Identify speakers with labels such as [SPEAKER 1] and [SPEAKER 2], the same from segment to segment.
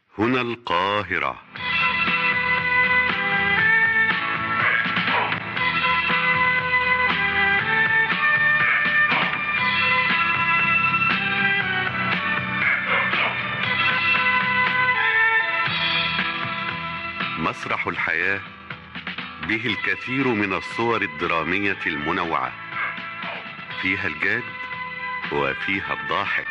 [SPEAKER 1] هنا القاهرة مسرح الحياة به الكثير من الصور الدرامية المنوعة فيها الجاد وفيها الضاحك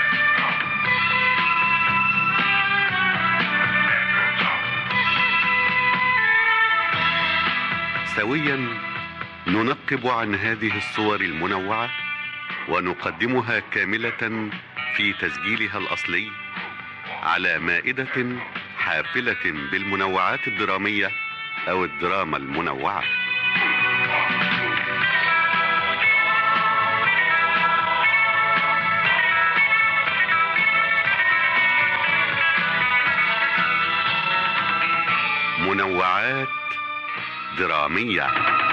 [SPEAKER 1] سويا ننقب عن هذه الصور المنوعة ونقدمها كاملة في تسجيلها الأصلي على مائدة حافلة بالمنوعات الدرامية أو الدراما المنوعة منوعات درامية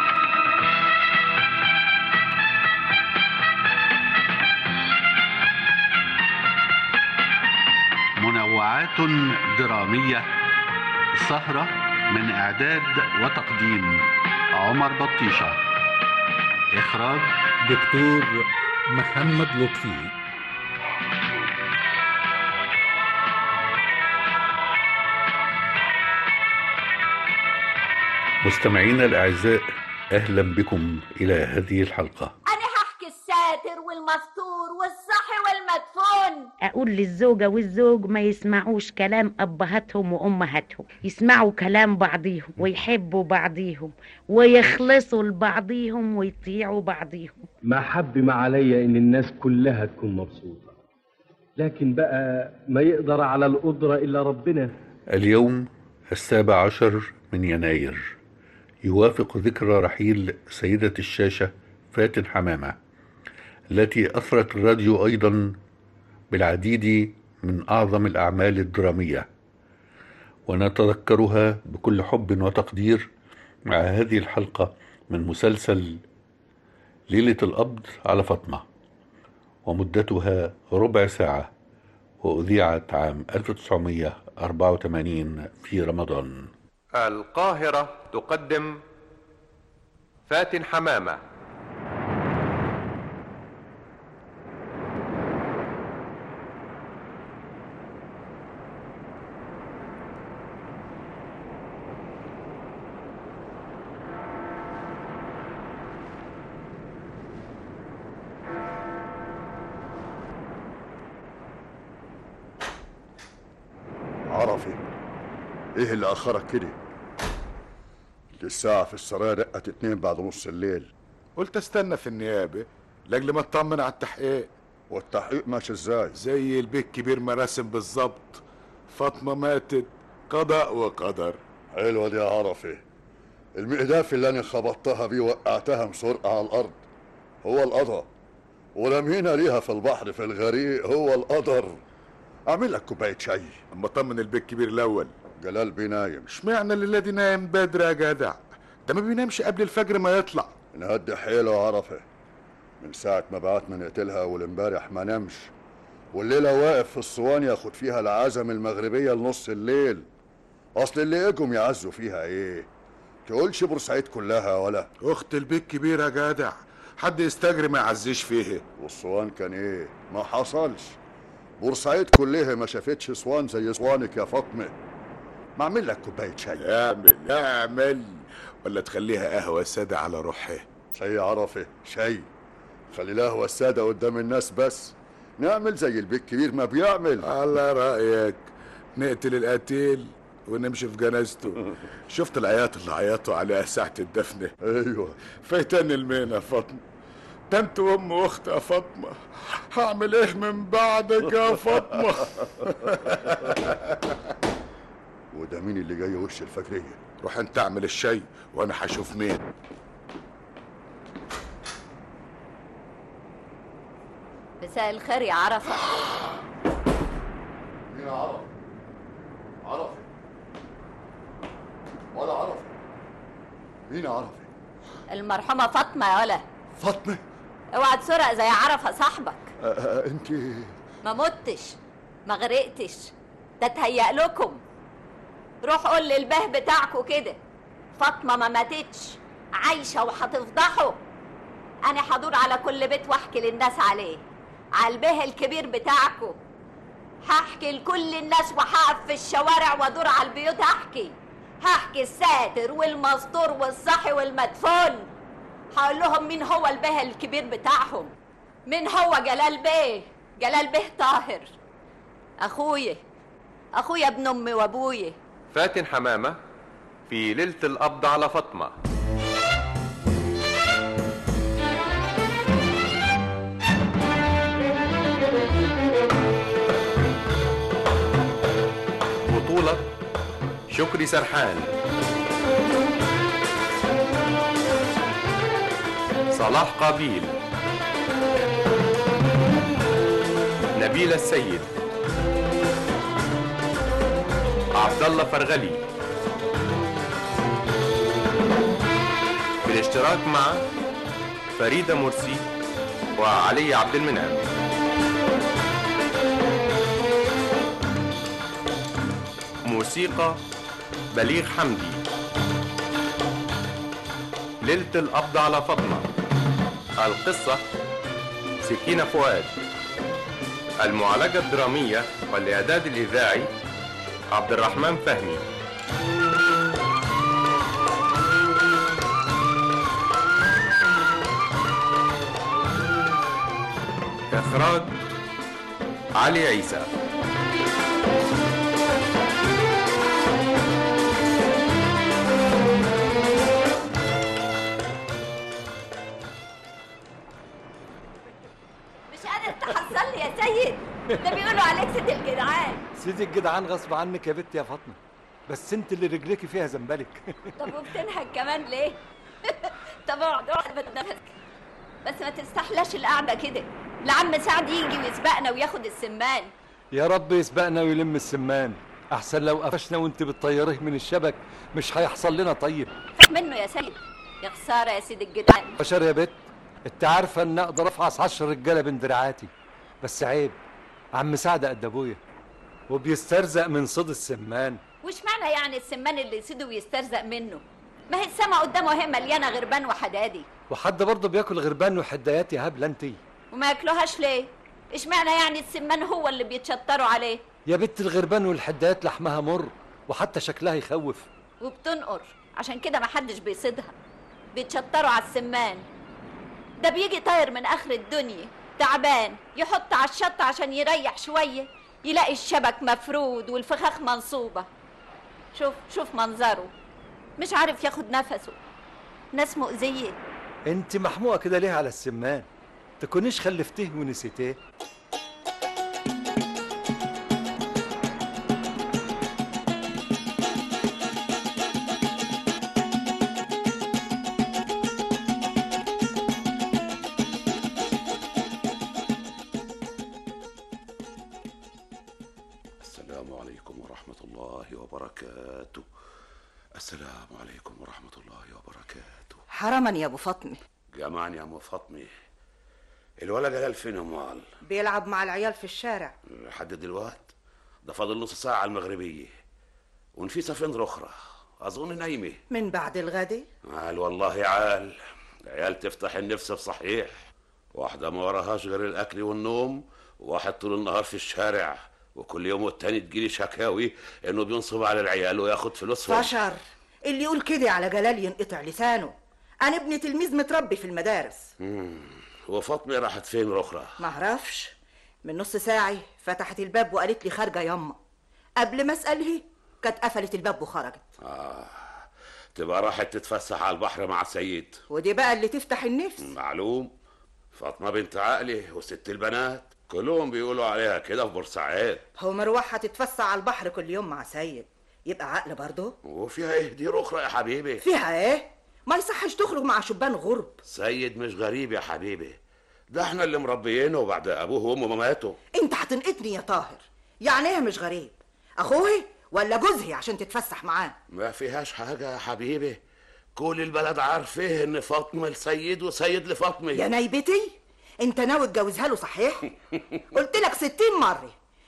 [SPEAKER 1] منوعات درامية سهرة من إعداد وتقديم عمر بطيشة إخراج
[SPEAKER 2] دكتور محمد لطفي
[SPEAKER 3] مستمعينا الأعزاء أهلا بكم إلى هذه الحلقة
[SPEAKER 4] أنا هحكي الساتر والمستور والصحي والمدفون
[SPEAKER 5] أقول للزوجة والزوج ما يسمعوش كلام أبهاتهم وأمهاتهم يسمعوا كلام بعضيهم ويحبوا بعضيهم ويخلصوا لبعضيهم ويطيعوا بعضيهم
[SPEAKER 6] ما حب ما عليا ان الناس كلها تكون مبسوطة لكن بقى ما يقدر على القدرة الا ربنا
[SPEAKER 3] اليوم السابع عشر من يناير يوافق ذكرى رحيل سيدة الشاشة فاتن حمامة التي أثرت الراديو أيضا بالعديد من أعظم الأعمال الدرامية ونتذكرها بكل حب وتقدير مع هذه الحلقة من مسلسل ليلة القبض على فاطمة ومدتها ربع ساعة وأذيعت عام 1984 في رمضان
[SPEAKER 7] القاهرة تقدم فاتن حمامة
[SPEAKER 8] عرفي ايه اللي اخرك كده الساعة في السرايا دقت اتنين بعد نص الليل
[SPEAKER 9] قلت استنى في النيابة لاجل ما اطمن على التحقيق
[SPEAKER 8] والتحقيق ماشي ازاي
[SPEAKER 9] زي البيت كبير مراسم بالظبط فاطمة ماتت قضاء وقدر
[SPEAKER 8] حلوة دي يا عرفي المقداف اللي انا خبطتها بيه وقعتها مسرقة على الارض هو القضاء ورمينا ليها في البحر في الغريق هو القدر اعمل لك كوباية شاي
[SPEAKER 9] اما اطمن البيت كبير الاول
[SPEAKER 8] جلال بيه نايم
[SPEAKER 9] اشمعنى الليلة دي نايم بدري يا جدع ده ما بينامش قبل الفجر ما يطلع
[SPEAKER 8] نهدي حيله يا عرفة من ساعة ما بعتنا نقتلها والامبارح ما نامش والليلة واقف في الصوان ياخد فيها العزم المغربية لنص الليل أصل اللي اجوا يعزوا فيها إيه؟ تقولش بورسعيد كلها ولا
[SPEAKER 9] اخت البيت كبير يا جدع حد يستجري ما يعزيش فيه
[SPEAKER 8] والصوان كان إيه؟ ما حصلش بورسعيد كلها ما شافتش صوان زي صوانك يا فاطمة ما اعمل لك كوباية شاي
[SPEAKER 9] اعمل اعمل ولا تخليها قهوة سادة على روحها
[SPEAKER 8] شاي عرفة شاي خلي القهوة السادة قدام الناس بس نعمل زي البيت كبير ما بيعمل
[SPEAKER 9] على رأيك نقتل القتيل ونمشي في جنازته شفت العياط اللي عيطوا عليها ساعة الدفنة
[SPEAKER 8] ايوه
[SPEAKER 9] فايتاني المين يا فاطمة ده انت ام واخت يا فاطمة هعمل ايه من بعدك يا فاطمة
[SPEAKER 8] وده مين اللي جاي وش الفجرية
[SPEAKER 9] روح انت اعمل الشاي وانا هشوف مين
[SPEAKER 4] مساء الخير يا عرفة
[SPEAKER 8] مين عرف عرف ولا عرف مين عرف
[SPEAKER 4] المرحومة فاطمة يا ولا
[SPEAKER 8] فاطمة
[SPEAKER 4] اوعى تسرق زي عرفة صاحبك
[SPEAKER 8] انت
[SPEAKER 4] ما متش ما غرقتش ده تهيأ لكم روح قول للبه بتاعكوا كده فاطمه ما ماتتش عايشه وهتفضحوا انا هدور على كل بيت واحكي للناس عليه على البه الكبير بتاعكوا هحكي لكل الناس وهقف في الشوارع وادور على البيوت احكي هحكي الساتر والمستور والصحي والمدفون هقول لهم مين هو البه الكبير بتاعهم مين هو جلال بيه جلال بيه طاهر اخويا اخويا ابن امي وابويا
[SPEAKER 7] فاتن حمامة في ليلة القبض على فاطمة بطولة شكري سرحان صلاح قابيل نبيل السيد عبد الله فرغلي بالاشتراك مع فريدة مرسي وعلي عبد المنعم موسيقى بليغ حمدي ليلة القبض على فاطمة القصة سكينة فؤاد المعالجة الدرامية والإعداد الإذاعي عبد الرحمن فهمي إخراج علي عيسى
[SPEAKER 4] مش قادر تحصلني يا سيد ده بيقولوا عليك ست الجدعان
[SPEAKER 10] سيدي الجدعان غصب عنك يا بنت يا فاطمه بس انت اللي رجليكي فيها زنبلك
[SPEAKER 4] طب وبتنهج كمان ليه طب اقعد اقعد بتنفسك بس ما تستحلاش القعده كده لعم سعد يجي ويسبقنا وياخد السمان
[SPEAKER 10] يا رب يسبقنا ويلم السمان احسن لو قفشنا وانت بتطيريه من الشبك مش هيحصل لنا طيب
[SPEAKER 4] خاف منه يا سيد يا خساره يا سيد الجدعان
[SPEAKER 10] بشر يا بت انت عارفه ان اقدر افعص عشر رجاله بين دراعاتي بس عيب عم سعد قد ابويا وبيسترزق من صيد السمان
[SPEAKER 4] وش معنى يعني السمان اللي يسيده ويسترزق منه ما هي السما قدامه هي مليانه غربان وحدادي
[SPEAKER 10] وحد برضه بياكل غربان وحدايات يا هبله انت
[SPEAKER 4] وما ياكلوهاش ليه ايش معنى يعني السمان هو اللي بيتشطروا عليه
[SPEAKER 10] يا بت الغربان والحدايات لحمها مر وحتى شكلها يخوف
[SPEAKER 4] وبتنقر عشان كده ما حدش بيصيدها بيتشطروا على السمان ده بيجي طاير من اخر الدنيا تعبان يحط على الشط عشان يريح شويه يلاقي الشبك مفرود والفخاخ منصوبه شوف شوف منظره مش عارف ياخد نفسه ناس مؤذيه
[SPEAKER 10] انت محموقه كده ليه على السمان تكونيش خلفتيه ونسيتيه
[SPEAKER 11] السلام عليكم ورحمة الله وبركاته السلام عليكم ورحمة الله وبركاته
[SPEAKER 12] حرما يا ابو فاطمه
[SPEAKER 11] جمعني يا ام فاطمه الولد جلال فين يا امال
[SPEAKER 12] بيلعب مع العيال في الشارع
[SPEAKER 11] لحد دلوقت ده فاضل نص ساعة على المغربية ونفيسة فين رخرة أظن نايمة
[SPEAKER 12] من بعد الغد
[SPEAKER 11] عال والله عال العيال تفتح النفس بصحيح واحدة ما وراهاش غير الأكل والنوم وواحد طول النهار في الشارع وكل يوم والتاني تجيلي شكاوي إنه بينصب على العيال وياخد فلوسهم
[SPEAKER 12] فشر اللي يقول كده على جلال ينقطع لسانه انا ابني تلميذ متربي في المدارس
[SPEAKER 11] مم. وفاطمة راحت فين رخرة
[SPEAKER 12] معرفش من نص ساعي فتحت الباب وقالت لي خارجه يما قبل ما اسالها كانت قفلت الباب وخرجت
[SPEAKER 11] آه. تبقى راحت تتفسح على البحر مع السيد
[SPEAKER 12] ودي بقى اللي تفتح النفس
[SPEAKER 11] معلوم فاطمة بنت عقلي وست البنات كلهم بيقولوا عليها كده في بورسعيد
[SPEAKER 12] هو مروحه تتفسح على البحر كل يوم مع سيد يبقى عقل برضه
[SPEAKER 11] وفيها ايه دي رخرة يا حبيبي
[SPEAKER 12] فيها ايه ما يصحش تخرج مع شبان غرب
[SPEAKER 11] سيد مش غريب يا حبيبي ده احنا اللي مربيينه بعد ابوه وامه ما ماتوا
[SPEAKER 12] انت هتنقطني يا طاهر يعني ايه مش غريب اخوه ولا جوزهي عشان تتفسح معاه
[SPEAKER 11] ما فيهاش حاجة يا حبيبي كل البلد عارفه ان فاطمة لسيد وسيد لفاطمة
[SPEAKER 12] يا نايبتي انت ناوي تجوزها له صحيح قلت لك ستين مرة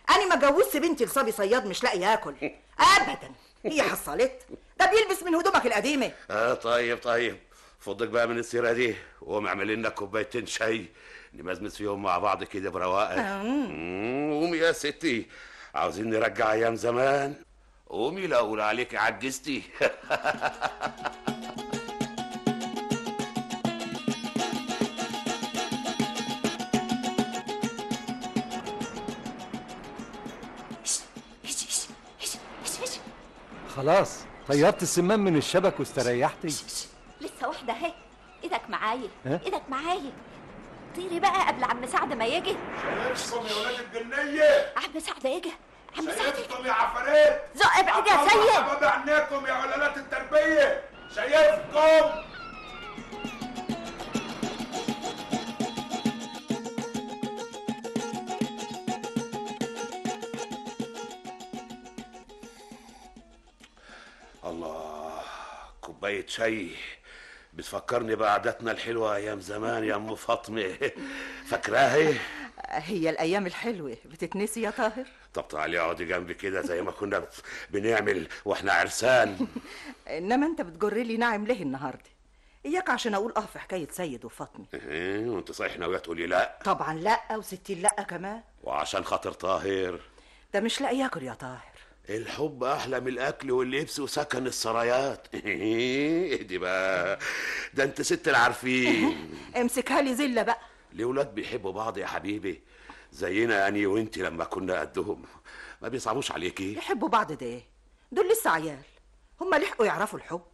[SPEAKER 12] انا ما جوزت بنتي لصبي صياد مش لاقي ياكل ابدا هي حصلت ده بيلبس من هدومك القديمه
[SPEAKER 11] اه طيب طيب فضك بقى من السيره دي وقوم اعمل لنا كوبايتين شاي نمزمز فيهم مع بعض كده برواقه مم، قومي يا ستي عاوزين نرجع ايام زمان قومي لا اقول عليك عجزتي
[SPEAKER 10] خلاص طيرت السمان من الشبك واستريحتي
[SPEAKER 4] لسه واحده اهي ايدك معايا
[SPEAKER 10] ها؟
[SPEAKER 4] ايدك معايا طيري بقى قبل عم سعد ما يجي
[SPEAKER 9] شايفكم يا ولاد الجنيه
[SPEAKER 4] عم سعد يجي عم سعد
[SPEAKER 9] شايفكم يا عفاريت
[SPEAKER 4] زق ابعد يا
[SPEAKER 9] الله
[SPEAKER 4] سيد
[SPEAKER 9] حباب عينيكم يا علالات التربيه شايفكم
[SPEAKER 11] الله كوبايه شاي بتفكرني بعاداتنا الحلوه ايام زمان يا ام فاطمه فاكراها
[SPEAKER 12] هي الايام الحلوه بتتنسي يا طاهر
[SPEAKER 11] طب تعالي اقعدي جنبي كده زي ما كنا بنعمل واحنا عرسان
[SPEAKER 12] انما انت بتجر لي ناعم ليه النهارده اياك عشان اقول اه في حكايه سيد وفاطمه
[SPEAKER 11] إيه، وانت صحيح ناويه تقولي لا
[SPEAKER 12] طبعا لا وستين لا كمان
[SPEAKER 11] وعشان خاطر طاهر
[SPEAKER 12] ده مش لاقي ياكل يا طاهر
[SPEAKER 11] الحب احلى من الاكل واللبس وسكن السرايات اهدي بقى ده انت ست العارفين
[SPEAKER 12] امسكها لي زله بقى
[SPEAKER 11] الولاد بيحبوا بعض يا حبيبي زينا اني وانت لما كنا قدهم ما بيصعبوش عليكي
[SPEAKER 12] يحبوا بعض ده ايه دول لسه عيال هما لحقوا يعرفوا الحب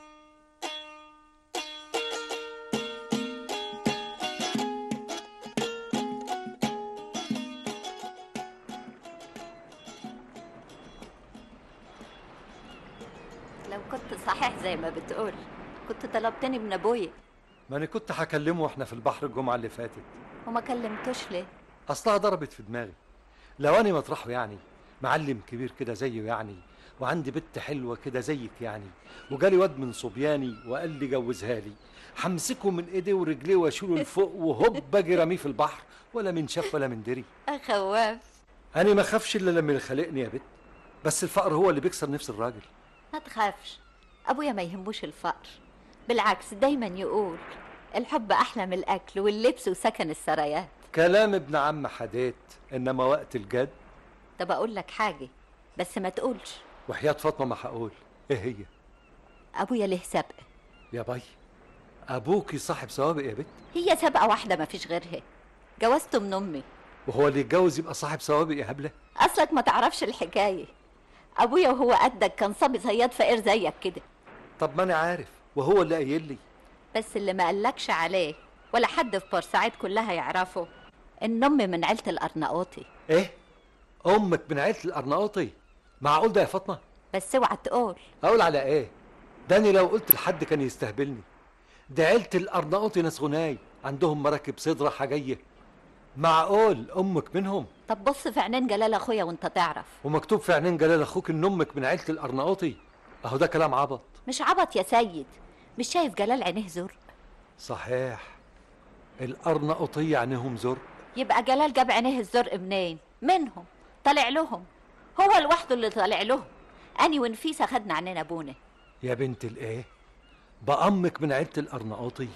[SPEAKER 4] لو كنت صحيح زي ما بتقول كنت طلبتني من ابويا
[SPEAKER 10] ما انا كنت هكلمه واحنا في البحر الجمعه اللي فاتت
[SPEAKER 4] وما كلمتوش ليه
[SPEAKER 10] اصلها ضربت في دماغي لو انا مطرحه يعني معلم كبير كده زيه يعني وعندي بنت حلوه كده زيك يعني وجالي واد من صبياني وقال لي جوزها لي همسكه من ايديه ورجليه واشيله لفوق وهوب اجي رميه في البحر ولا من شاف ولا من دري
[SPEAKER 4] خواف
[SPEAKER 10] انا ما اخافش الا لما اللي خلقني يا بت بس الفقر هو اللي بيكسر نفس الراجل
[SPEAKER 4] ما تخافش ابويا ما يهموش الفقر بالعكس دايما يقول الحب احلى من الاكل واللبس وسكن السرايات
[SPEAKER 10] كلام ابن عم حديت انما وقت الجد
[SPEAKER 4] طب اقول لك حاجه بس ما تقولش
[SPEAKER 10] وحياة فاطمه ما هقول ايه هي
[SPEAKER 4] ابويا له سبق
[SPEAKER 10] يا باي ابوكي صاحب سوابق يا بت
[SPEAKER 4] هي سبقه واحده ما فيش غيرها جوزته من امي
[SPEAKER 10] وهو اللي يتجوز يبقى صاحب سوابق يا هبله
[SPEAKER 4] اصلك ما تعرفش الحكايه ابويا وهو قدك كان صبي صياد فقير زيك كده
[SPEAKER 10] طب ما انا عارف وهو اللي قايل لي
[SPEAKER 4] بس اللي ما قالكش عليه ولا حد في بورسعيد كلها يعرفه ان امي من عيله الارناؤوطي
[SPEAKER 10] ايه امك من عيله الارناؤوطي معقول ده يا فاطمه
[SPEAKER 4] بس اوعى تقول
[SPEAKER 10] اقول على ايه داني لو قلت لحد كان يستهبلني ده عيله الارناؤوطي ناس غناي عندهم مراكب صدرة حاجيه معقول امك منهم
[SPEAKER 4] طب بص في عينين جلال اخويا وانت تعرف
[SPEAKER 10] ومكتوب في عينين جلال اخوك ان امك من عيله الارناؤوطي اهو ده كلام عبط
[SPEAKER 4] مش عبط يا سيد مش شايف جلال عينيه زرق
[SPEAKER 10] صحيح الارناؤوطيه عينيهم زرق
[SPEAKER 4] يبقى جلال جاب عينيه الزرق منين منهم طلع لهم هو لوحده اللي طالع لهم اني ونفيسه خدنا عننا ابونا
[SPEAKER 10] يا بنت الايه بقى امك من عيله الارناؤوطي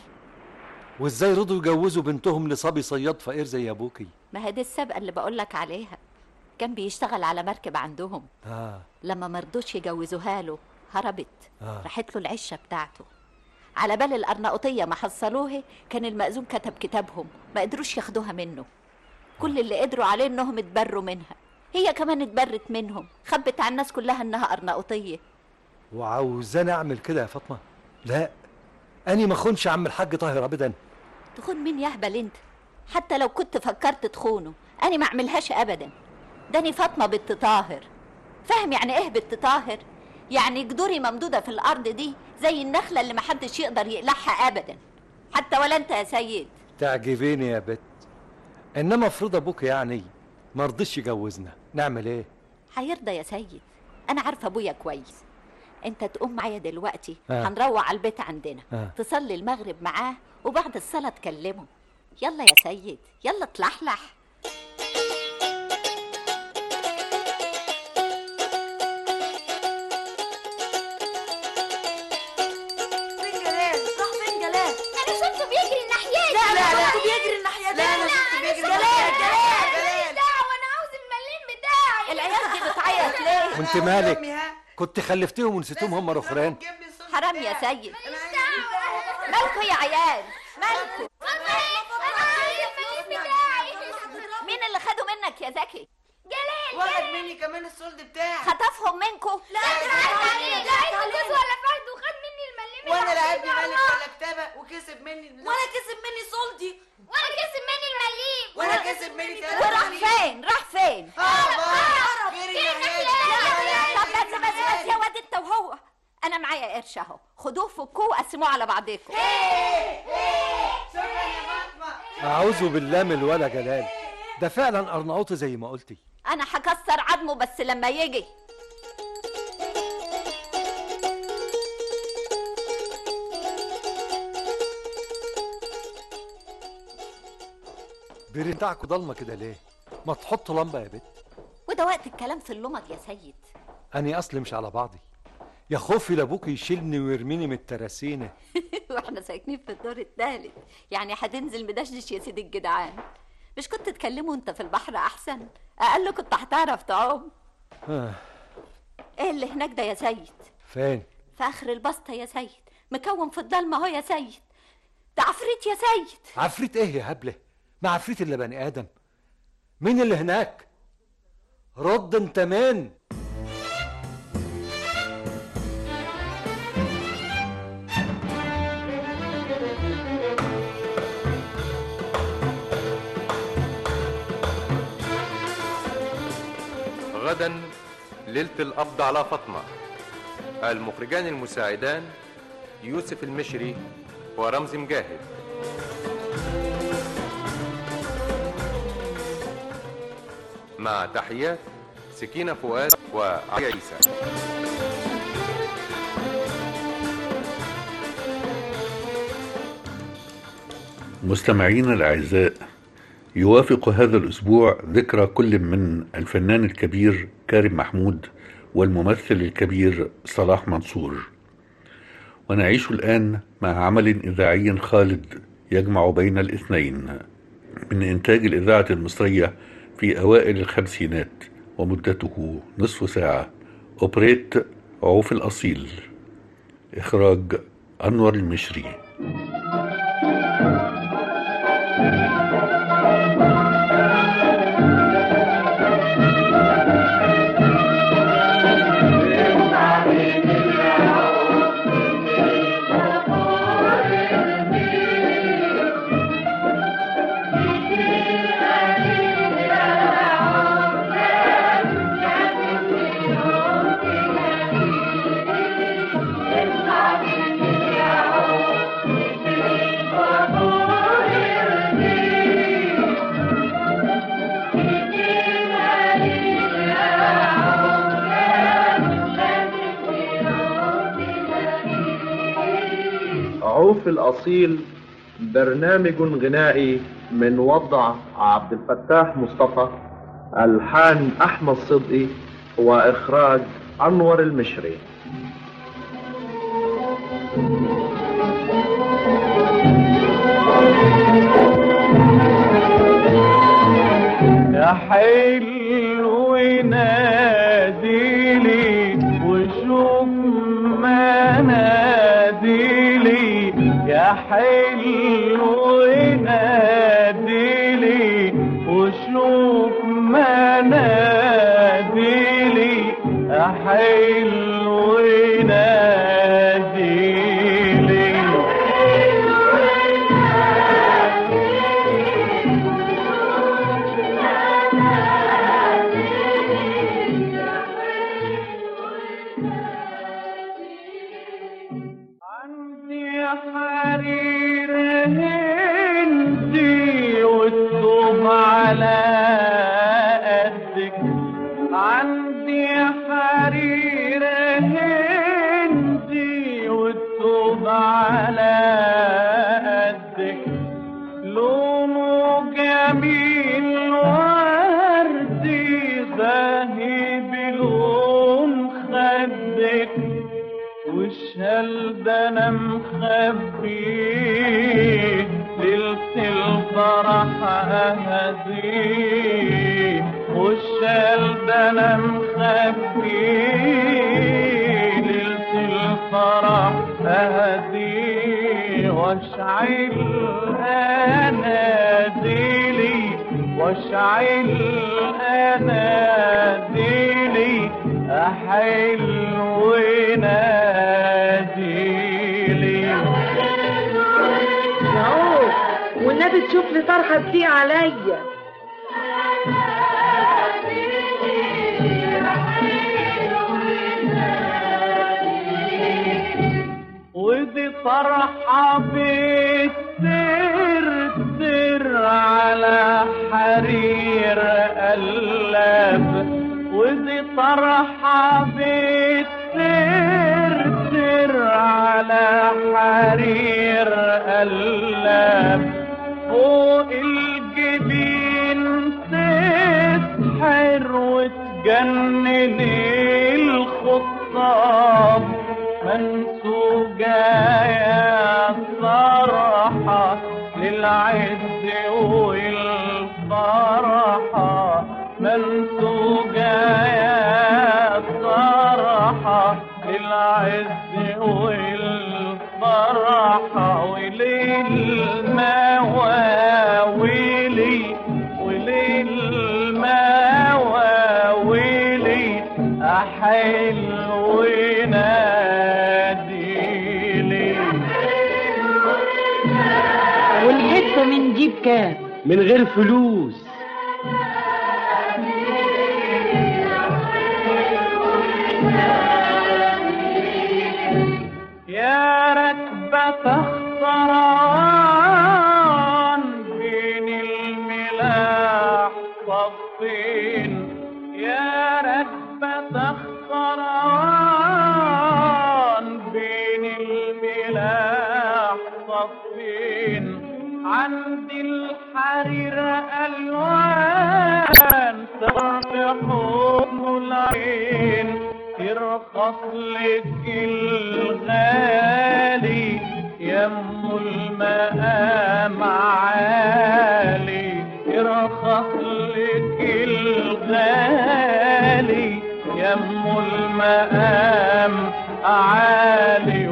[SPEAKER 10] وازاي رضوا يجوزوا بنتهم لصبي صياد فقير زي ابوكي
[SPEAKER 4] ما هي دي السابقه اللي بقولك عليها كان بيشتغل على مركب عندهم
[SPEAKER 10] اه
[SPEAKER 4] لما مرضوش يجوزوها له هربت
[SPEAKER 10] آه.
[SPEAKER 4] راحت له العشه بتاعته على بال الأرناؤوطية ما حصلوها كان المأذون كتب كتابهم ما قدروش ياخدوها منه كل اللي قدروا عليه انهم اتبروا منها هي كمان اتبرت منهم خبت على الناس كلها انها أرناؤوطية
[SPEAKER 10] وعاوزاني اعمل كده يا فاطمه لا اني ما اخونش عم الحاج طاهر ابدا
[SPEAKER 4] تخون مين يهبل انت حتى لو كنت فكرت تخونه انا ما اعملهاش ابدا داني فاطمه بنت طاهر فاهم يعني ايه بنت طاهر يعني جدوري ممدوده في الارض دي زي النخله اللي محدش يقدر يقلعها ابدا حتى ولا انت يا سيد
[SPEAKER 10] تعجبيني يا بت انما افرض ابوك يعني ما رضيش يجوزنا نعمل ايه
[SPEAKER 4] هيرضى يا سيد انا عارفه ابويا كويس انت تقوم معايا دلوقتي
[SPEAKER 10] آه.
[SPEAKER 4] هنروح على البيت عندنا
[SPEAKER 10] آه.
[SPEAKER 4] تصلي المغرب معاه وبعد الصلاه تكلمه يلا يا سيد يلا تلحلح بتعيط ليه
[SPEAKER 10] وانت مالك كنت خلفتيهم ونسيتهم هم الاخرين
[SPEAKER 4] حرام يا سيد مالكوا يا عيال مالكوا مين اللي خدوا منك يا زكي
[SPEAKER 13] جلال واخد مني كمان السولد بتاعي
[SPEAKER 4] خطفهم منكم
[SPEAKER 13] لا
[SPEAKER 14] الجوز ولا فرد وخد مني المليمة
[SPEAKER 13] وانا لعبني
[SPEAKER 14] يا
[SPEAKER 13] ملك
[SPEAKER 14] الله.
[SPEAKER 13] ولا كتابه وكسب مني
[SPEAKER 12] وانا كسب مني سولدي
[SPEAKER 14] وانا كسب مني المليم
[SPEAKER 13] وانا كسب مني تلاتة
[SPEAKER 4] وراح
[SPEAKER 13] مليم.
[SPEAKER 4] فين راح فين
[SPEAKER 13] هرب غير النهاية
[SPEAKER 4] طب بس بس بس يا واد انت وهو انا معايا قرش اهو خدوه فكوه وقسموه على بعضكم
[SPEAKER 10] اعوذ بالله من الولا جلال ده فعلا ارناؤوط زي ما قلتي
[SPEAKER 4] انا هكسر عظمه بس لما يجي
[SPEAKER 10] بيري بتاعكوا ضلمه كده ليه ما تحط لمبه يا بت
[SPEAKER 4] وده وقت الكلام في اللمض يا سيد
[SPEAKER 10] اني اصلي مش على بعضي يا خوفي لابوك يشيلني ويرميني من التراسينه
[SPEAKER 4] واحنا ساكنين في الدور الثالث يعني هتنزل مدشدش يا سيدي الجدعان مش كنت تكلمه انت في البحر احسن اقل كنت هتعرف تعوم
[SPEAKER 10] آه.
[SPEAKER 4] ايه اللي هناك ده يا سيد
[SPEAKER 10] فين
[SPEAKER 4] في اخر البسطه يا سيد مكون في الضلمه اهو يا سيد ده عفريت يا سيد
[SPEAKER 10] عفريت ايه يا هبله ما عفريت الا بني ادم مين اللي هناك رد انت مين
[SPEAKER 7] غدا ليلة القبض على فاطمة المخرجان المساعدان يوسف المشري ورمزي مجاهد مع تحيات سكينة فؤاد وعلي عيسى
[SPEAKER 3] مستمعينا الأعزاء يوافق هذا الأسبوع ذكرى كل من الفنان الكبير كارم محمود والممثل الكبير صلاح منصور ونعيش الآن مع عمل إذاعي خالد يجمع بين الاثنين من إنتاج الإذاعة المصرية في أوائل الخمسينات ومدته نصف ساعة أوبريت عوف الأصيل إخراج أنور المشري
[SPEAKER 15] عوف الأصيل برنامج غنائي من وضع عبد الفتاح مصطفى ألحان أحمد صدقي وإخراج أنور المشري
[SPEAKER 16] يا حلو ناديلي وشوف ما ناديلي يا حلو ناديلي وشوف ما ناديلي يا حلو ناديلي يا حرير هندي والثوب على قدك عندي حرير هندي والثوب على قدك لونه جميل وردي زاهي بلون خدك والشال ده انا مخبيه ليلة الفرح اهديه والشال ده انا مخبيه نخبي ليلة الفرح أهدي واشعل أناديلي واشعل أناديلي أحل وناديلي
[SPEAKER 17] اهو والنبي تشوف لي طرحه تليق عليا
[SPEAKER 16] ودي طرحة بتسر تسر على حرير قلب ودي طرحة بتسر تسر على حرير قلب فوق الجبين تسحر وتجنن الخطاب منسوجة يا صرحة للعز والفرحة منسوجة يا صرحة للعز والفرحة وللمواويلي وللمواويلي أحل وناديلي
[SPEAKER 17] والحته من دي بكام
[SPEAKER 6] من غير فلوس
[SPEAKER 16] يا ركبة اختران بين الملاح صفين يا ركبة اختران بين الملاح صفين عند الحرير ألوان ترفع حضن العين يرخص لك الغالي يم المقام عالي يرخص لك الغالي يم المقام عالي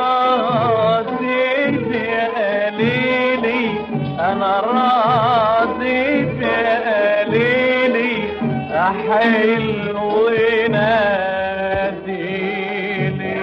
[SPEAKER 16] وراضي بقليلي انا راضي بقليلي احل وناديلي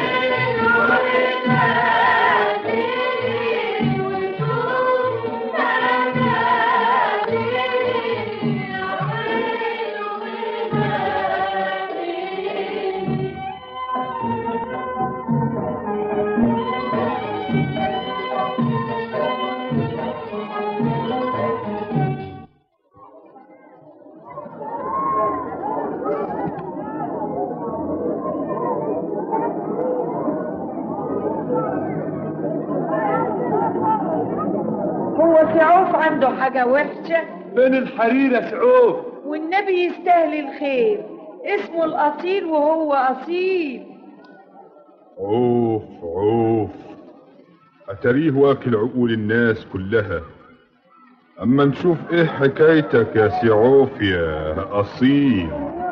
[SPEAKER 17] هو سعوف عنده حاجه وحشه
[SPEAKER 6] فين الحرير يا سعوف
[SPEAKER 17] والنبي يستاهل الخير اسمه الاصيل وهو اصيل
[SPEAKER 18] عوف عوف أتريه واكل عقول الناس كلها أما نشوف إيه حكايتك يا سي عوف يا أصيل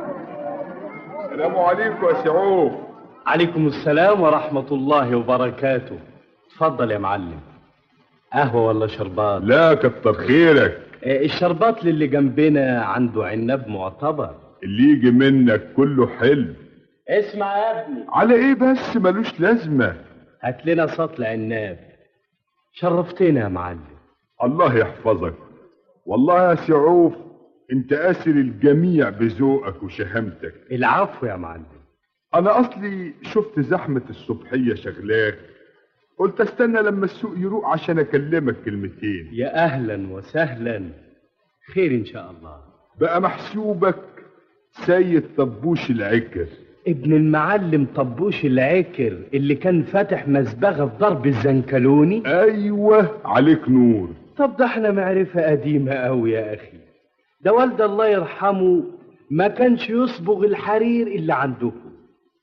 [SPEAKER 18] السلام عليكم يا سي عوف
[SPEAKER 6] عليكم السلام ورحمة الله وبركاته اتفضل يا معلم قهوة ولا شربات
[SPEAKER 18] لا كتر خيرك
[SPEAKER 6] آه، الشربات للي جنبنا عنده عنب معتبر
[SPEAKER 18] اللي يجي منك كله حلو
[SPEAKER 6] اسمع يا ابني
[SPEAKER 18] على إيه بس ملوش لازمة
[SPEAKER 6] هات لنا سطل عناب شرفتنا يا معلم
[SPEAKER 18] الله يحفظك والله يا سي عوف انت اسر الجميع بذوقك وشهامتك
[SPEAKER 6] العفو يا معلم
[SPEAKER 18] انا اصلي شفت زحمة الصبحية شغلاك قلت استنى لما السوق يروق عشان اكلمك كلمتين
[SPEAKER 6] يا اهلا وسهلا خير ان شاء الله
[SPEAKER 18] بقى محسوبك سيد طبوش العكر
[SPEAKER 6] ابن المعلم طبوش العكر اللي كان فاتح مزبغة في ضرب الزنكلوني
[SPEAKER 18] ايوه عليك نور
[SPEAKER 6] طب ده احنا معرفة قديمة قوي يا اخي ده والد الله يرحمه ما كانش يصبغ الحرير الا عندكم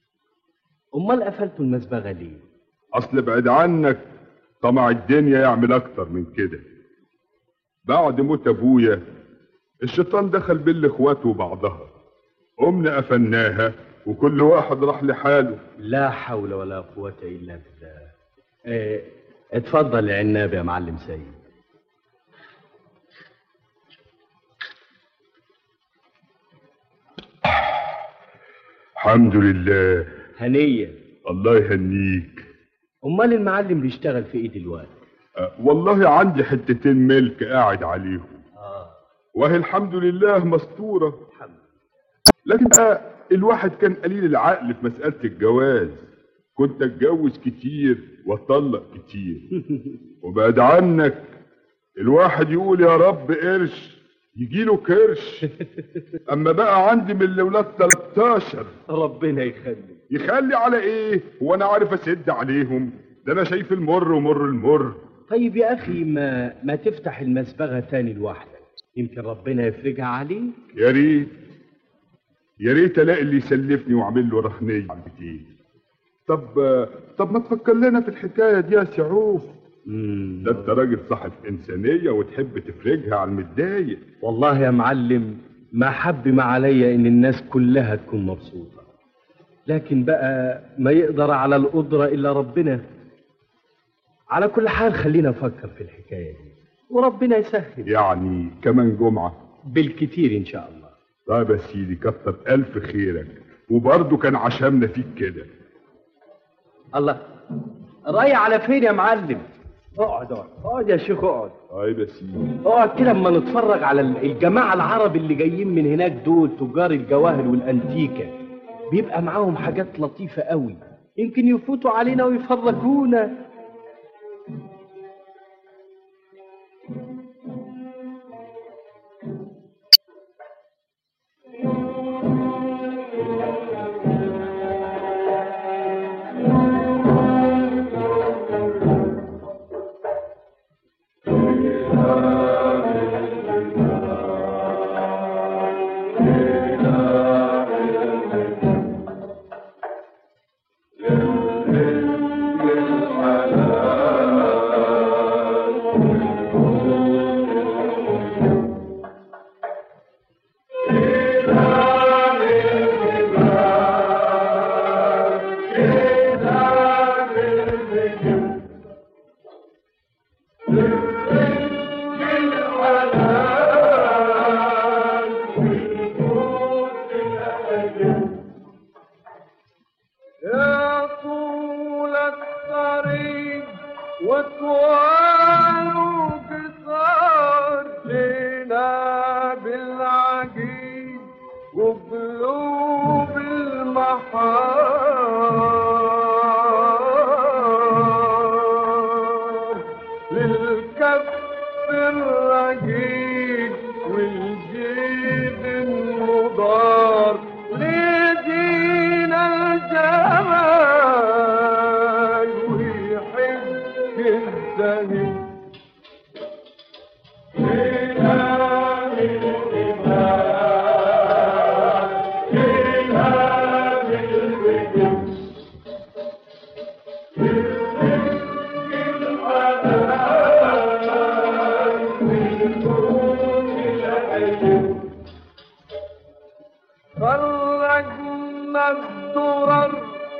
[SPEAKER 6] امال قفلتوا المزبغة ليه
[SPEAKER 18] اصل بعد عنك طمع الدنيا يعمل اكتر من كده بعد موت ابويا الشيطان دخل بين الاخوات وبعضها قمنا قفلناها وكل واحد راح لحاله
[SPEAKER 6] لا حول ولا قوة إلا بالله إيه اتفضل يا عناب يا معلم سيد
[SPEAKER 18] الحمد لله
[SPEAKER 6] هنية
[SPEAKER 18] الله يهنيك
[SPEAKER 6] أمال المعلم بيشتغل في إيه دلوقتي؟
[SPEAKER 18] أه، والله عندي حتتين ملك قاعد عليهم
[SPEAKER 6] آه
[SPEAKER 18] وهي الحمد لله مستورة لكن بقى الواحد كان قليل العقل في مسألة الجواز كنت اتجوز كتير واطلق كتير وبعد عنك الواحد يقول يا رب قرش يجيله كرش اما بقى عندي من الاولاد 13
[SPEAKER 6] ربنا يخلي
[SPEAKER 18] يخلي على ايه هو انا عارف اسد عليهم ده انا شايف المر ومر المر
[SPEAKER 6] طيب يا أخي ما ما تفتح المسبغة تاني لوحدك يمكن ربنا يفرجها عليك
[SPEAKER 18] يا ريت يا ريت الاقي اللي يسلفني واعمل له رهنيه على البيت طب طب ما تفكر لنا في الحكايه دي يا سعوف ده انت راجل صاحب انسانيه وتحب تفرجها على المتضايق
[SPEAKER 6] والله يا معلم ما حب ما عليا ان الناس كلها تكون مبسوطة لكن بقى ما يقدر على القدرة الا ربنا على كل حال خلينا نفكر في الحكاية دي وربنا يسهل
[SPEAKER 18] يعني كمان جمعه
[SPEAKER 6] بالكتير ان شاء الله
[SPEAKER 18] طيب يا سيدي كتر الف خيرك وبرضه كان عشمنا فيك كده
[SPEAKER 6] الله رايح على فين يا معلم اقعد اقعد اقعد يا شيخ اقعد
[SPEAKER 18] طيب يا سيدي
[SPEAKER 6] اقعد كده اما نتفرج على ال- الجماعه العرب اللي جايين من هناك دول تجار الجواهر والانتيكه بيبقى معاهم حاجات لطيفه قوي يمكن يفوتوا علينا ويفرجونا
[SPEAKER 16] يا طول الطريق وطوال قصار جينا بالعقيد وقلوب المحار للكف الرقيق والجيد المضار لدينا الجمال ويحب الزهيد خرجنا الدرر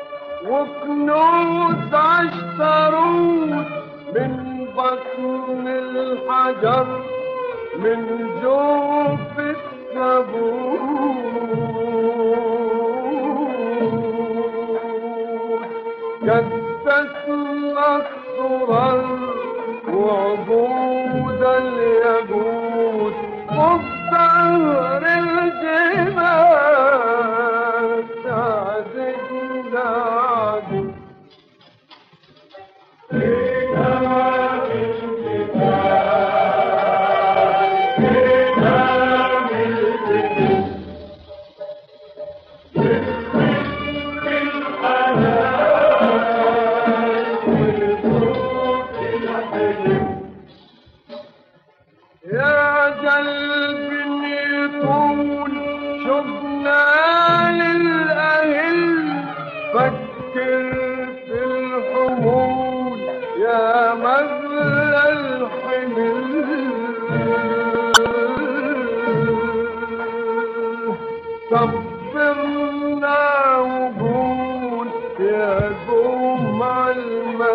[SPEAKER 16] وكنوز عشتروت من بطن الحجر من جوف التابوت كدسنا الدرر وعبود الياقوت وبدهر الجبال تعزقنا عدو يا قلب يطول شفنا للأهل فكر في الحمول يا مغلى الحمل صبر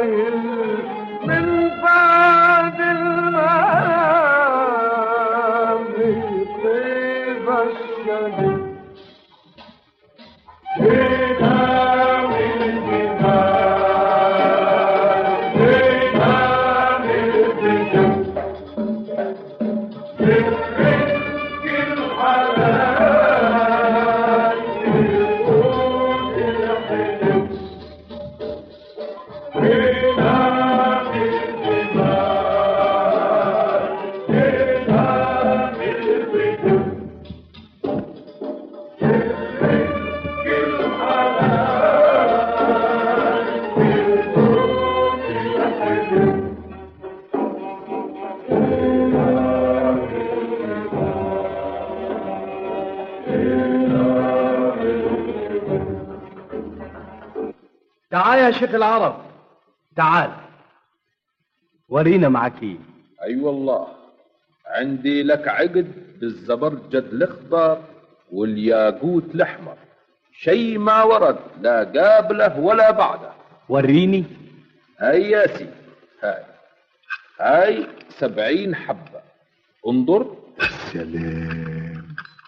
[SPEAKER 16] مايل من بعد المنام طيب الشديد إمام الجبال إمام الجبال بالرزق الحلال بالقوت الحلو إمام الجبال إمام الجبال
[SPEAKER 6] تعال يا شيخ العرب تعال ورينا معك ايه
[SPEAKER 15] اي والله عندي لك عقد بالزبرجد الاخضر والياقوت الاحمر شيء ما ورد لا قابله ولا بعده
[SPEAKER 6] وريني
[SPEAKER 15] هاي يا سيدي هاي هاي سبعين حبة انظر
[SPEAKER 18] سلام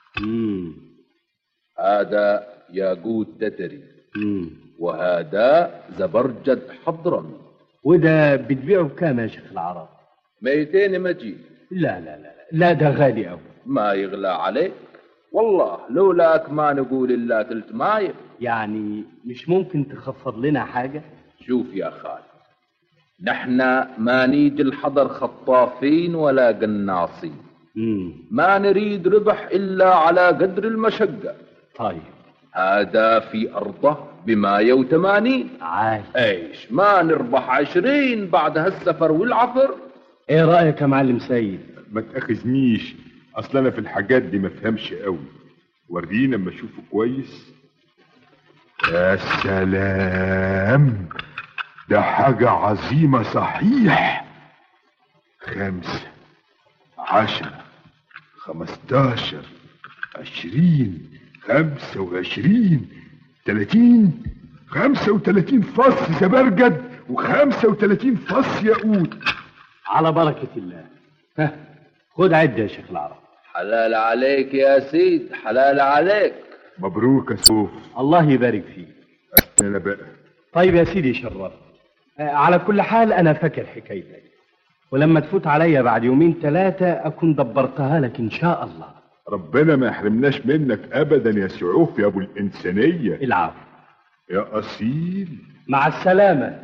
[SPEAKER 15] هذا ياقوت ددري وهذا زبرجد حضرمي
[SPEAKER 6] وده بتبيعه بكام يا شيخ العرب
[SPEAKER 15] ميتين مجيد
[SPEAKER 6] لا لا لا لا ده غالي قوي
[SPEAKER 15] ما يغلى عليك والله لولاك ما نقول الا تلت مايل
[SPEAKER 6] يعني مش ممكن تخفض لنا حاجة
[SPEAKER 15] شوف يا خالد نحن ما نيجي الحضر خطافين ولا قناصين ما نريد ربح إلا على قدر المشقة
[SPEAKER 6] طيب
[SPEAKER 15] هذا في أرضه بماية وثمانين
[SPEAKER 6] عاي
[SPEAKER 15] ايش ما نربح عشرين بعد هالسفر والعفر
[SPEAKER 6] ايه رأيك يا معلم سيد
[SPEAKER 18] ما تاخذنيش اصل انا في الحاجات دي ما فهمش قوي ورينا اما اشوفه كويس يا سلام ده حاجة عظيمة صحيح خمسة عشرة خمستاشر عشرين خمسة وعشرين تلاتين خمسة وتلاتين فص زبرجد وخمسة وتلاتين فص ياقوت
[SPEAKER 6] على بركة الله ها خد عد يا شيخ العرب
[SPEAKER 15] حلال عليك يا سيد حلال عليك
[SPEAKER 18] مبروك يا سوف
[SPEAKER 6] الله يبارك فيك
[SPEAKER 18] انا بقى
[SPEAKER 6] طيب يا سيدي شرف آه، على كل حال انا فاكر حكايتك ولما تفوت عليا بعد يومين ثلاثة اكون دبرتها لك ان شاء الله
[SPEAKER 18] ربنا ما يحرمناش منك ابدا يا سعوف يا ابو الانسانيه
[SPEAKER 6] العفو
[SPEAKER 18] يا اصيل
[SPEAKER 6] مع السلامة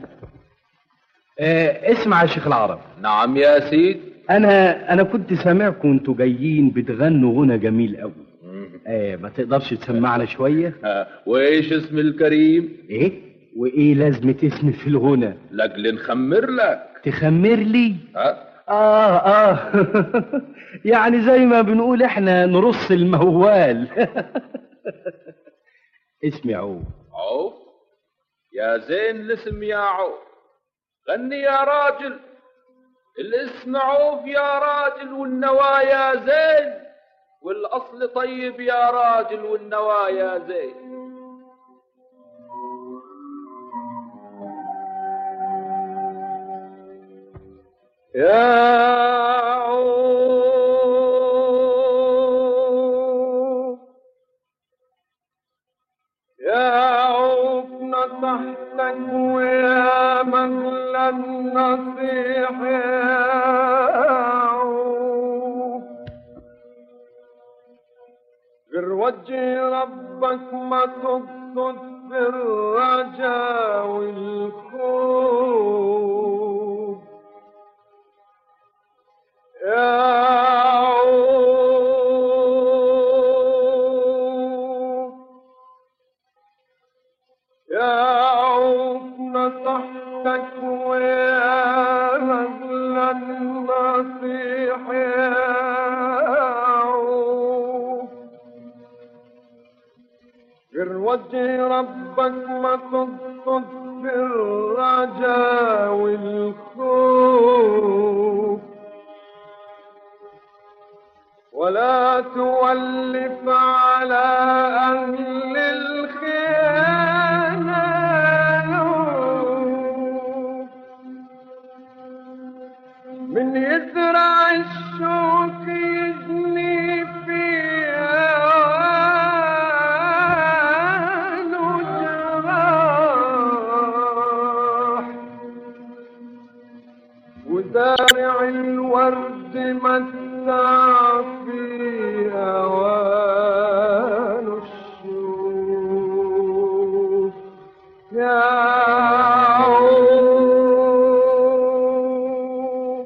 [SPEAKER 6] آه اسمع يا شيخ العرب
[SPEAKER 15] نعم يا سيد
[SPEAKER 6] انا انا كنت سامعكم وانتوا جايين بتغنوا غنى جميل قوي آه ما تقدرش تسمعنا شوية
[SPEAKER 15] ها، وايش اسم الكريم
[SPEAKER 6] ايه وايه لازمة اسمي في الغنى
[SPEAKER 15] لاجل نخمر لك
[SPEAKER 6] تخمر لي
[SPEAKER 15] ها
[SPEAKER 6] اه اه يعني زي ما بنقول احنا نرص الموال اسمي عوف
[SPEAKER 15] عوف يا زين الاسم يا عوف غني يا راجل الاسم عوف يا راجل والنوايا زين والاصل طيب يا راجل والنوايا زين
[SPEAKER 16] يا عوف يا عوف نصحتك ويا مغلى النصيح يا عوف غير وجه ربك ما تقصد في الرجا والخوف يا عوف يا عوف نصحتك ويا مغلى النصيح يا عوف غير وجه ربك ما تقصد في الرجا والخوف ولا تولف على أهل الخيانة تمتع في أوان الشوق يا عود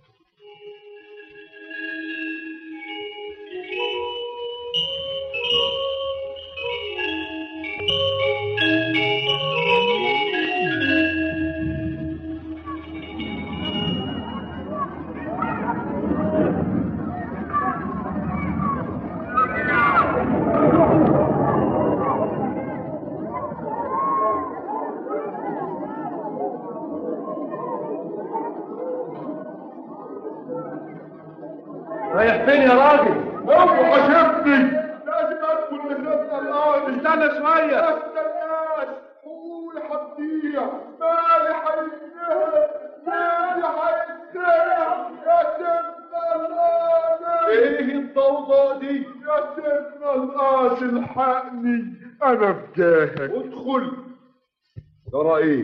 [SPEAKER 6] رايح فين يا راجل؟
[SPEAKER 18] اوعى شفتني لازم ادخل لخدنا القاضي
[SPEAKER 6] استنى شوية.
[SPEAKER 18] يا الناس قول هتضيع مالي هيتنهى مالي هيتنهى يا سيدنا القاضي ايه الضوضاء دي؟ يا سيدنا القاضي الحقني انا في جاهك ادخل ترى ايه؟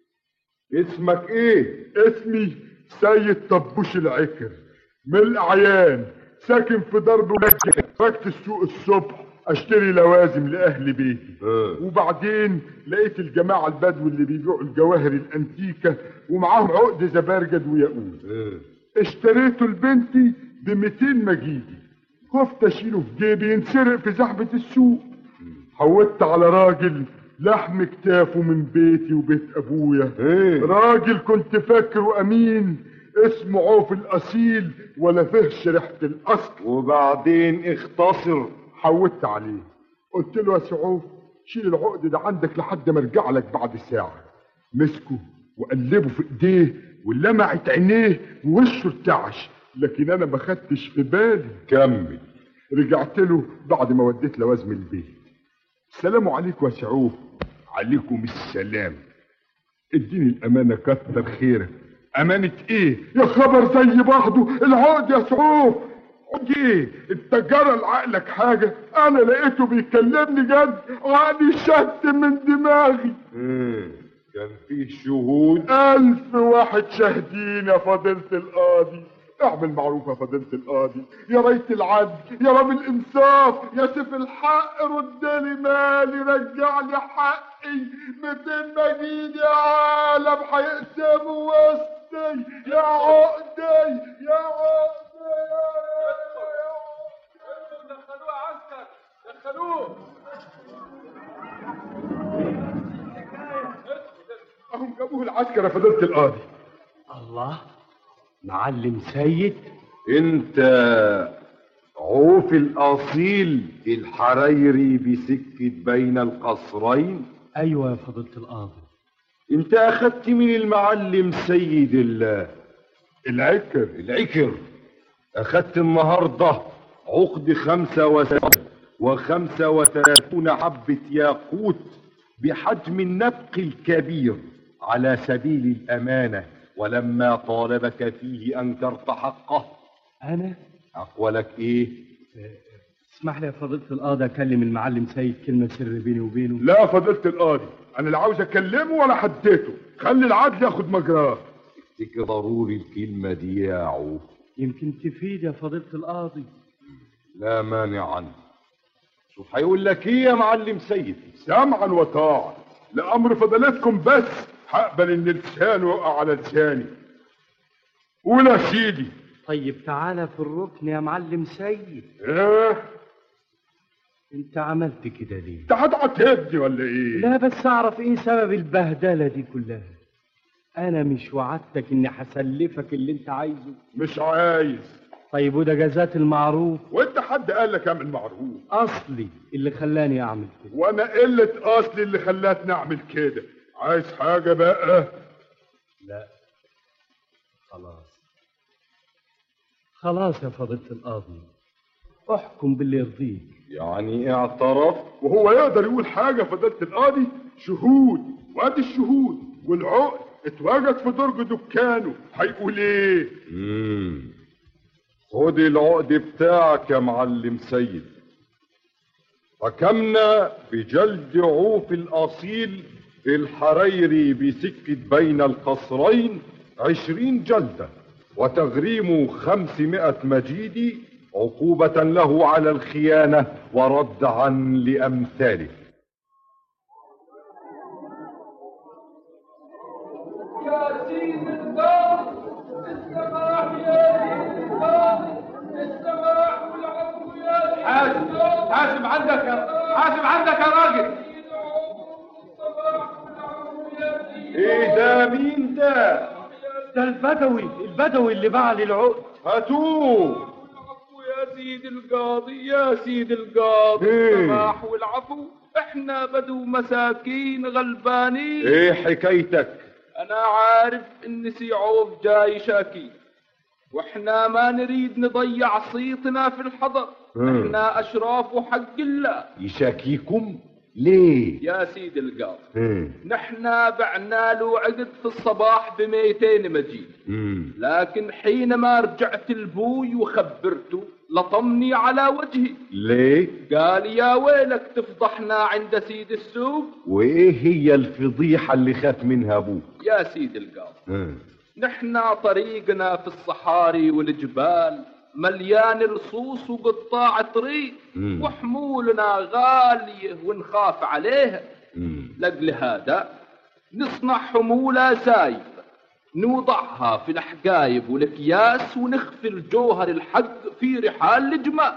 [SPEAKER 18] اسمك ايه؟ اسمي سيد طبوش العكر من الاعيان ساكن في درب مكة ركت السوق الصبح اشتري لوازم لاهل بيتي وبعدين لقيت الجماعة البدو اللي بيبيعوا الجواهر الانتيكة ومعاهم عقد زبرجد وياقوت اشتريته لبنتي ب 200 مجيدي خفت اشيله في جيبي ينسرق في زحمة السوق حودت على راجل لحم كتافه من بيتي وبيت ابويا راجل كنت فاكره امين اسمه عوف الاصيل ولا فيهش ريحه الاصل وبعدين اختصر حودت عليه قلت له يا سعوف شيل العقد ده عندك لحد ما ارجع لك بعد ساعه مسكه وقلبه في ايديه ولمعت عينيه ووشه ارتعش لكن انا ما خدتش في بالي كمل رجعت له بعد ما وديت لوازم البيت السلام عليكم يا سعوف عليكم السلام اديني الامانه كتر خيرك امانه ايه يا خبر زي بعضه العقد يا سعوف عقد ايه انت جرى لعقلك حاجه انا لقيته بيكلمني جد عقلي شت من دماغي كان فيه شهود الف واحد شاهدين يا فضيله القاضي اعمل معروف يا فضيلة القاضي يا ريت العدل يا رب الانصاف يا سيف الحق رد لي مالي رجع لي حقي 200 مجيد يا عالم هيقسموا وسطي يا عقدي يا عقدي
[SPEAKER 6] دخلوه عسكر دخلوه
[SPEAKER 18] اهم جابوه العسكر يا فضيلة القاضي
[SPEAKER 6] الله معلم سيد
[SPEAKER 19] انت عوف الاصيل الحريري بسكة بين القصرين
[SPEAKER 6] ايوه يا فضيلة القاضي
[SPEAKER 19] انت اخدت من المعلم سيد ال
[SPEAKER 18] العكر
[SPEAKER 19] العكر اخدت النهاردة عقد خمسة وثلاثين وخمسة وثلاثون حبة ياقوت بحجم النبق الكبير على سبيل الأمانة ولما طالبك فيه أنكرت حقه
[SPEAKER 6] انا
[SPEAKER 19] أقولك إيه؟
[SPEAKER 6] اسمح لي يا فضيلة القاضي اكلم المعلم سيد كلمة سر بيني وبينه
[SPEAKER 18] لا يا فضيلة القاضي انا لا عاوز اكلمه ولا حديته خلي العدل ياخد مجراه
[SPEAKER 19] افتكر ضروري الكلمة دي يا عوف
[SPEAKER 6] يمكن تفيد يا فضيلة القاضي
[SPEAKER 19] لا مانع عنه شوف هيقول لك ايه يا معلم سيد
[SPEAKER 18] سمعا وطاعة لأمر فضيلتكم بس هقبل ان لسانه يقع على لساني قول يا سيدي
[SPEAKER 6] طيب تعالى في الركن يا معلم سيد
[SPEAKER 18] ايه
[SPEAKER 6] انت عملت كده ليه
[SPEAKER 18] انت هتعتبني ولا ايه
[SPEAKER 6] لا بس اعرف ايه سبب البهدله دي كلها انا مش وعدتك اني هسلفك اللي انت عايزه
[SPEAKER 18] مش عايز
[SPEAKER 6] طيب وده جزات المعروف
[SPEAKER 18] وانت حد قال لك اعمل معروف
[SPEAKER 6] اصلي اللي خلاني اعمل كده
[SPEAKER 18] وانا قلة اصلي اللي خلاتني اعمل كده عايز حاجة بقى
[SPEAKER 6] لا خلاص خلاص يا فضيلة القاضي احكم باللي يرضيك
[SPEAKER 19] يعني اعترف
[SPEAKER 18] وهو يقدر يقول حاجة فضيلة القاضي شهود وادي الشهود والعقد اتواجد في درج دكانه هيقول ايه
[SPEAKER 19] مم. خد العقد بتاعك يا معلم سيد حكمنا بجلد عوف الأصيل الحريري بسكة بين القصرين عشرين جلدة وتغريم خمسمائة مجيد عقوبة له على الخيانة وردعا لأمثاله
[SPEAKER 15] يا سيد الناس السماح يا سيد الناس السماح والعفو يا سيد
[SPEAKER 19] حاسب حاسب عندك يا حاسب عندك يا راجل ايه ده مين ده
[SPEAKER 6] ده البدوي البدوي اللي باع لي العقد
[SPEAKER 19] هاتوه
[SPEAKER 15] يا سيد القاضي يا سيد القاضي
[SPEAKER 19] إيه؟
[SPEAKER 15] السماح والعفو احنا بدو مساكين غلبانين
[SPEAKER 19] ايه حكايتك
[SPEAKER 15] انا عارف ان سيعوف جاي شاكي واحنا ما نريد نضيع صيتنا في الحضر
[SPEAKER 19] مم.
[SPEAKER 15] احنا اشراف حق الله
[SPEAKER 19] يشاكيكم ليه
[SPEAKER 15] يا سيد القاضي
[SPEAKER 19] مم.
[SPEAKER 15] نحنا بعنا له عقد في الصباح ب 200 مجيد
[SPEAKER 19] مم.
[SPEAKER 15] لكن حينما رجعت لبوي وخبرته لطمني على وجهي
[SPEAKER 19] ليه
[SPEAKER 15] قال يا ويلك تفضحنا عند سيد السوق
[SPEAKER 19] وايه هي الفضيحة اللي خاف منها ابوك
[SPEAKER 15] يا سيد القاضي
[SPEAKER 19] مم.
[SPEAKER 15] نحنا طريقنا في الصحاري والجبال مليان رصوص وقطاع طريق
[SPEAKER 19] مم.
[SPEAKER 15] وحمولنا غالية ونخاف عليها
[SPEAKER 19] مم.
[SPEAKER 15] لأجل هذا نصنع حمولة زايفة نوضعها في الحقايب والأكياس ونخفي الجوهر الحق في رحال الجمال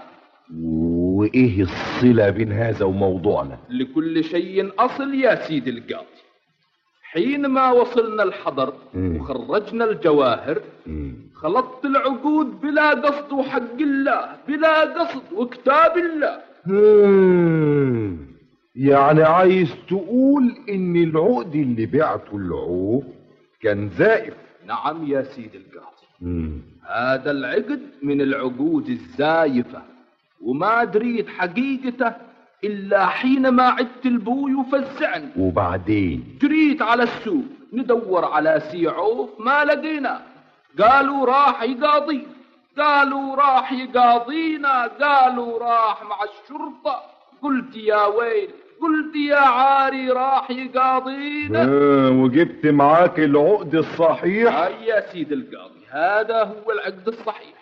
[SPEAKER 19] وايه الصلة بين هذا وموضوعنا
[SPEAKER 15] لكل شيء أصل يا سيدي القاضي حينما وصلنا الحضر
[SPEAKER 19] مم.
[SPEAKER 15] وخرجنا الجواهر خلطت العقود بلا قصد وحق الله بلا قصد وكتاب الله
[SPEAKER 19] مم. يعني عايز تقول ان العقد اللي بعته العوف كان زائف
[SPEAKER 15] نعم يا سيدي القاضي
[SPEAKER 19] مم.
[SPEAKER 15] هذا العقد من العقود الزايفة وما دريت حقيقته إلا حينما عدت البوي وفزعني
[SPEAKER 19] وبعدين
[SPEAKER 15] جريت على السوق ندور على سيعوف ما لقينا قالوا راح يقاضي قالوا راح يقاضينا قالوا راح مع الشرطة قلت يا ويل قلت يا عاري راح يقاضينا
[SPEAKER 19] آه وجبت معاك العقد الصحيح
[SPEAKER 15] هاي يا سيد القاضي هذا هو العقد الصحيح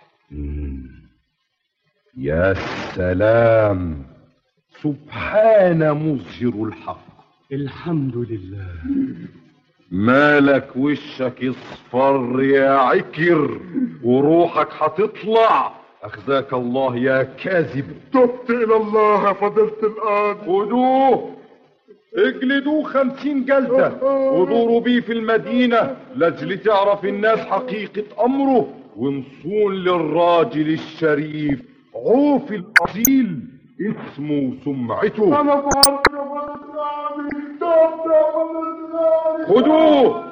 [SPEAKER 19] يا سلام سبحان مظهر الحق
[SPEAKER 6] الحمد لله
[SPEAKER 19] مالك وشك اصفر يا عكر وروحك هتطلع اخزاك الله يا كاذب
[SPEAKER 18] تبت الى الله يا فضيلة القاضي
[SPEAKER 19] خدوه اجلدوه خمسين جلدة ودوروا بيه في المدينة لاجل تعرف الناس حقيقة أمره ونصون للراجل الشريف عوف الأصيل اسمه وسمعته
[SPEAKER 18] انا فعلت يا فضيلة القاضي تبت يا فضيلة القاضي
[SPEAKER 19] خدوه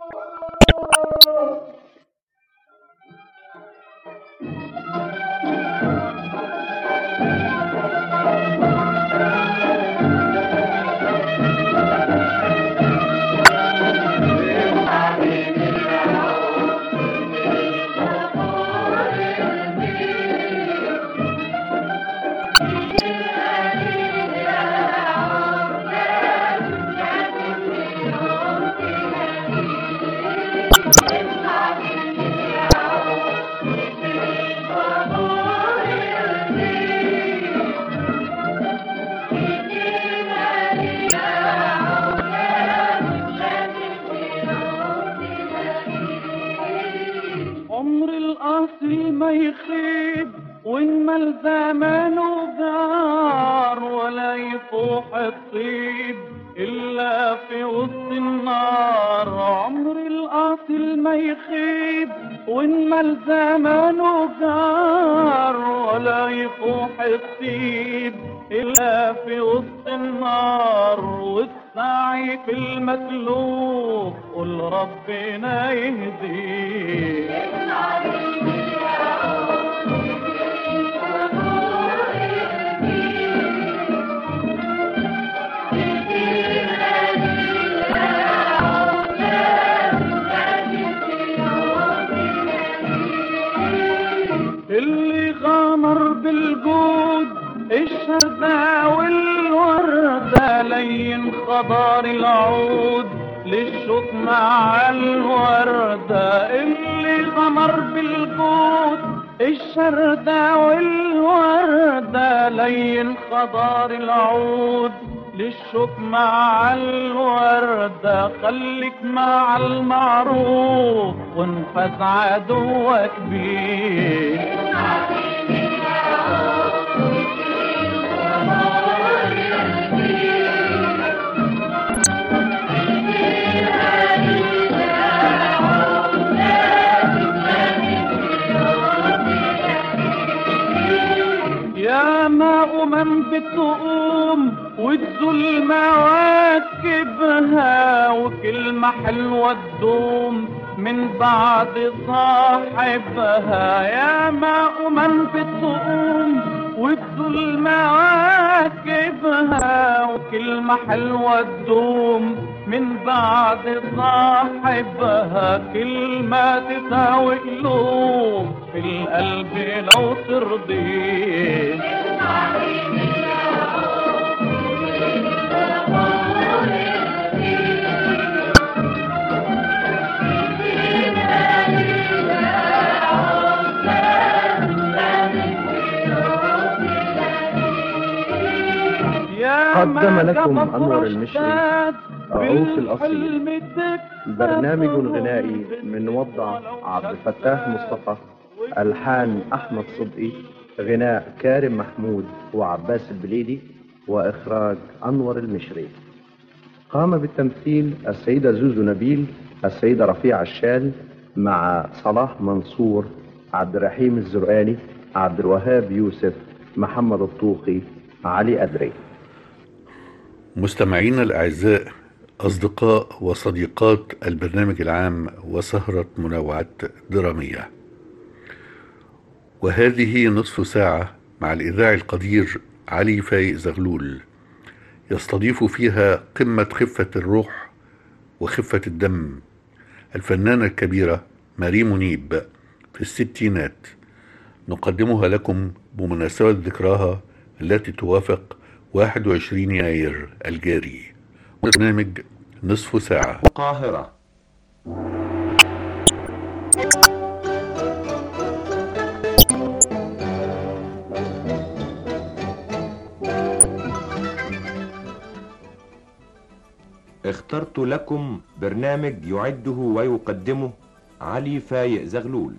[SPEAKER 15] عمر الأصل ما يخيب وإنما زمانه دار ولا يفوح الطيب إلا في وسط النار عمر الأصل ما يخيب وإنما زمانه دار ولا يفوح الطيب إلا في وسط النار والسعي في المسلوب قل ربنا يهديه اللي غامر بالجود الشردة والوردة لين خضار العود
[SPEAKER 16] للشوك مع الوردة اللي غمر بالجود الشردة والوردة لين خضار العود للشوك مع الوردة خليك مع المعروف وانفذ عدوك بيه يا ماء من بتقوم وتزول مواكبها وكلمة حلوة تدوم من بعد صاحبها يا ماء من بتقوم وتزول مواكبها وكلمة حلوة تدوم من بعد صاحبها كلمة تساوي قلوب في القلب لو ترضيه
[SPEAKER 20] قدم لكم أنور المشري رؤوف الأصيل برنامج غنائي من وضع عبد الفتاح مصطفى ألحان أحمد صدقي غناء كارم محمود وعباس البليدي وإخراج أنور المشري قام بالتمثيل السيدة زوزو نبيل السيدة رفيعة الشال مع صلاح منصور عبد الرحيم الزرقاني عبد الوهاب يوسف محمد الطوخي علي أدري
[SPEAKER 3] مستمعينا الأعزاء أصدقاء وصديقات البرنامج العام وسهرة منوعات درامية وهذه نصف ساعة مع الإذاعي القدير علي فايق زغلول يستضيف فيها قمة خفة الروح وخفة الدم الفنانة الكبيرة ماري منيب في الستينات نقدمها لكم بمناسبة ذكراها التي توافق 21 يناير الجاري برنامج نصف ساعة
[SPEAKER 7] القاهرة اخترت لكم برنامج يعده ويقدمه علي فايق زغلول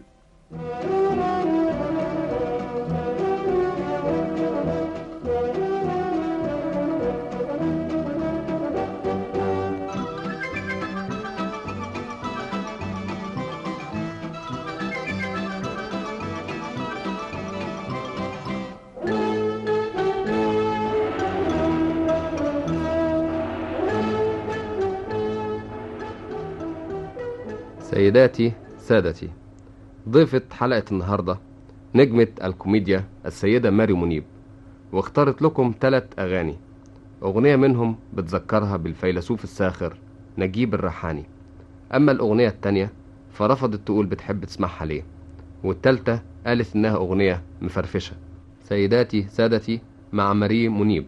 [SPEAKER 21] سيداتي سادتي ضيفة حلقة النهاردة نجمة الكوميديا السيدة ماري منيب واختارت لكم ثلاث أغاني أغنية منهم بتذكرها بالفيلسوف الساخر نجيب الريحاني أما الأغنية التانية فرفضت تقول بتحب تسمعها ليه والتالتة قالت إنها أغنية مفرفشة سيداتي سادتي مع ماري منيب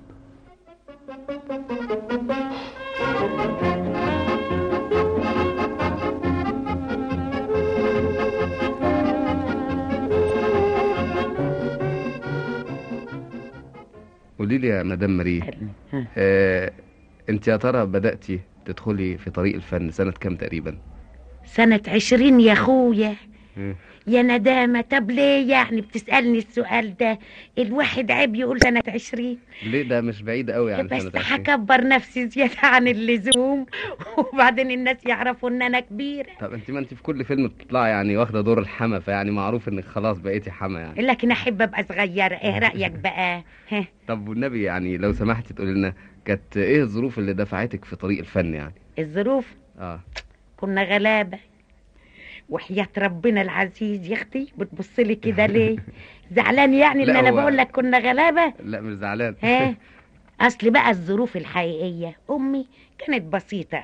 [SPEAKER 21] قولي لي يا مدام ماري آه، انت يا ترى بدأتي تدخلي في طريق الفن سنة كام تقريبا
[SPEAKER 5] سنة عشرين يا أخويا يا ندامة طب ليه يعني بتسألني السؤال ده الواحد عيب يقول سنة عشرين
[SPEAKER 21] ليه ده مش بعيد قوي يعني
[SPEAKER 5] بس
[SPEAKER 21] سنة عشرين.
[SPEAKER 5] هكبر نفسي زيادة عن اللزوم وبعدين الناس يعرفوا ان انا كبيرة
[SPEAKER 21] طب انت ما انت في كل فيلم بتطلعي يعني واخدة دور الحما فيعني معروف انك خلاص بقيتي حما يعني
[SPEAKER 5] لكن احب ابقى صغيرة ايه رأيك بقى ها
[SPEAKER 21] طب والنبي يعني لو سمحتي تقولي لنا كانت ايه الظروف اللي دفعتك في طريق الفن يعني
[SPEAKER 5] الظروف
[SPEAKER 21] اه
[SPEAKER 5] كنا غلابة وحياة ربنا العزيز يا اختي بتبص لي كده ليه زعلان يعني ان
[SPEAKER 21] لا،
[SPEAKER 5] انا
[SPEAKER 21] هو-
[SPEAKER 5] بقول لك كنا غلابة
[SPEAKER 21] لا مش زعلان
[SPEAKER 5] ها اصل بقى الظروف الحقيقية امي كانت بسيطة قوي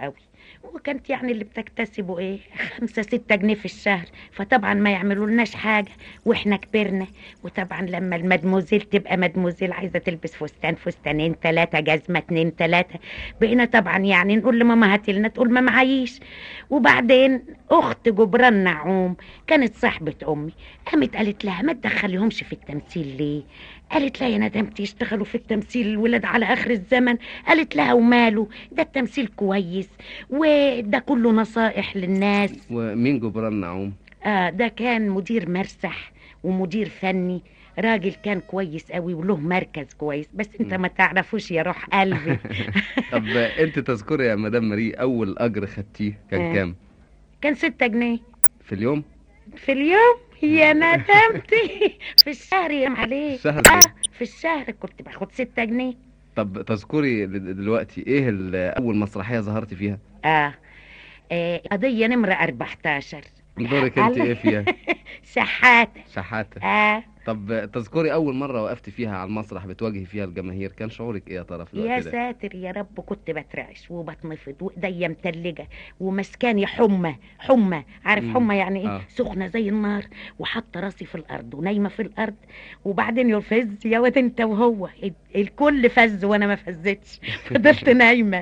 [SPEAKER 5] وكانت يعني اللي بتكتسبه ايه خمسة ستة جنيه في الشهر فطبعا ما يعملوا لناش حاجة واحنا كبرنا وطبعا لما المدموزيل تبقى مدموزيل عايزة تلبس فستان فستانين ثلاثة جزمة اتنين ثلاثة بقينا طبعا يعني نقول لماما هاتي لنا تقول ما معيش وبعدين اخت جبران نعوم كانت صاحبة امي قامت قالت لها ما تدخليهمش في التمثيل ليه قالت لها يا ندمتي يشتغلوا في التمثيل الولاد على اخر الزمن قالت لها وماله ده التمثيل كويس وده كله نصائح للناس
[SPEAKER 21] ومين جبران نعوم
[SPEAKER 5] آه ده كان مدير مرسح ومدير فني راجل كان كويس قوي وله مركز كويس بس انت ما تعرفوش يا روح قلبي
[SPEAKER 21] طب انت تذكري يا مدام ماري اول اجر خدتيه كان
[SPEAKER 5] آه.
[SPEAKER 21] كام
[SPEAKER 5] كان ستة جنيه
[SPEAKER 21] في اليوم
[SPEAKER 5] في اليوم يا ندمتي في الشهر يا عليك
[SPEAKER 21] الشهر
[SPEAKER 5] آه
[SPEAKER 21] إيه؟
[SPEAKER 5] في الشهر كنت باخد ستة جنيه
[SPEAKER 21] طب تذكري دل- دلوقتي ايه ال- اول مسرحيه ظهرت فيها
[SPEAKER 5] آه. آه قضية نمرة 14
[SPEAKER 21] دورك انت ايه فيها
[SPEAKER 5] شحاتة
[SPEAKER 21] شحاته
[SPEAKER 5] آه
[SPEAKER 21] طب تذكري اول مره وقفت فيها على المسرح بتواجهي فيها الجماهير كان شعورك ايه يا ترى في
[SPEAKER 5] يا
[SPEAKER 21] الوقت ده
[SPEAKER 5] ساتر يا رب كنت بترعش وبتنفض وايديا متلجه ومسكاني حمى حمى عارف
[SPEAKER 21] مم.
[SPEAKER 5] حمى يعني ايه
[SPEAKER 21] آه.
[SPEAKER 5] سخنه زي النار وحاطه راسي في الارض ونايمه في الارض وبعدين يفز يا واد انت وهو ال- الكل فز وانا ما فزتش فضلت نايمه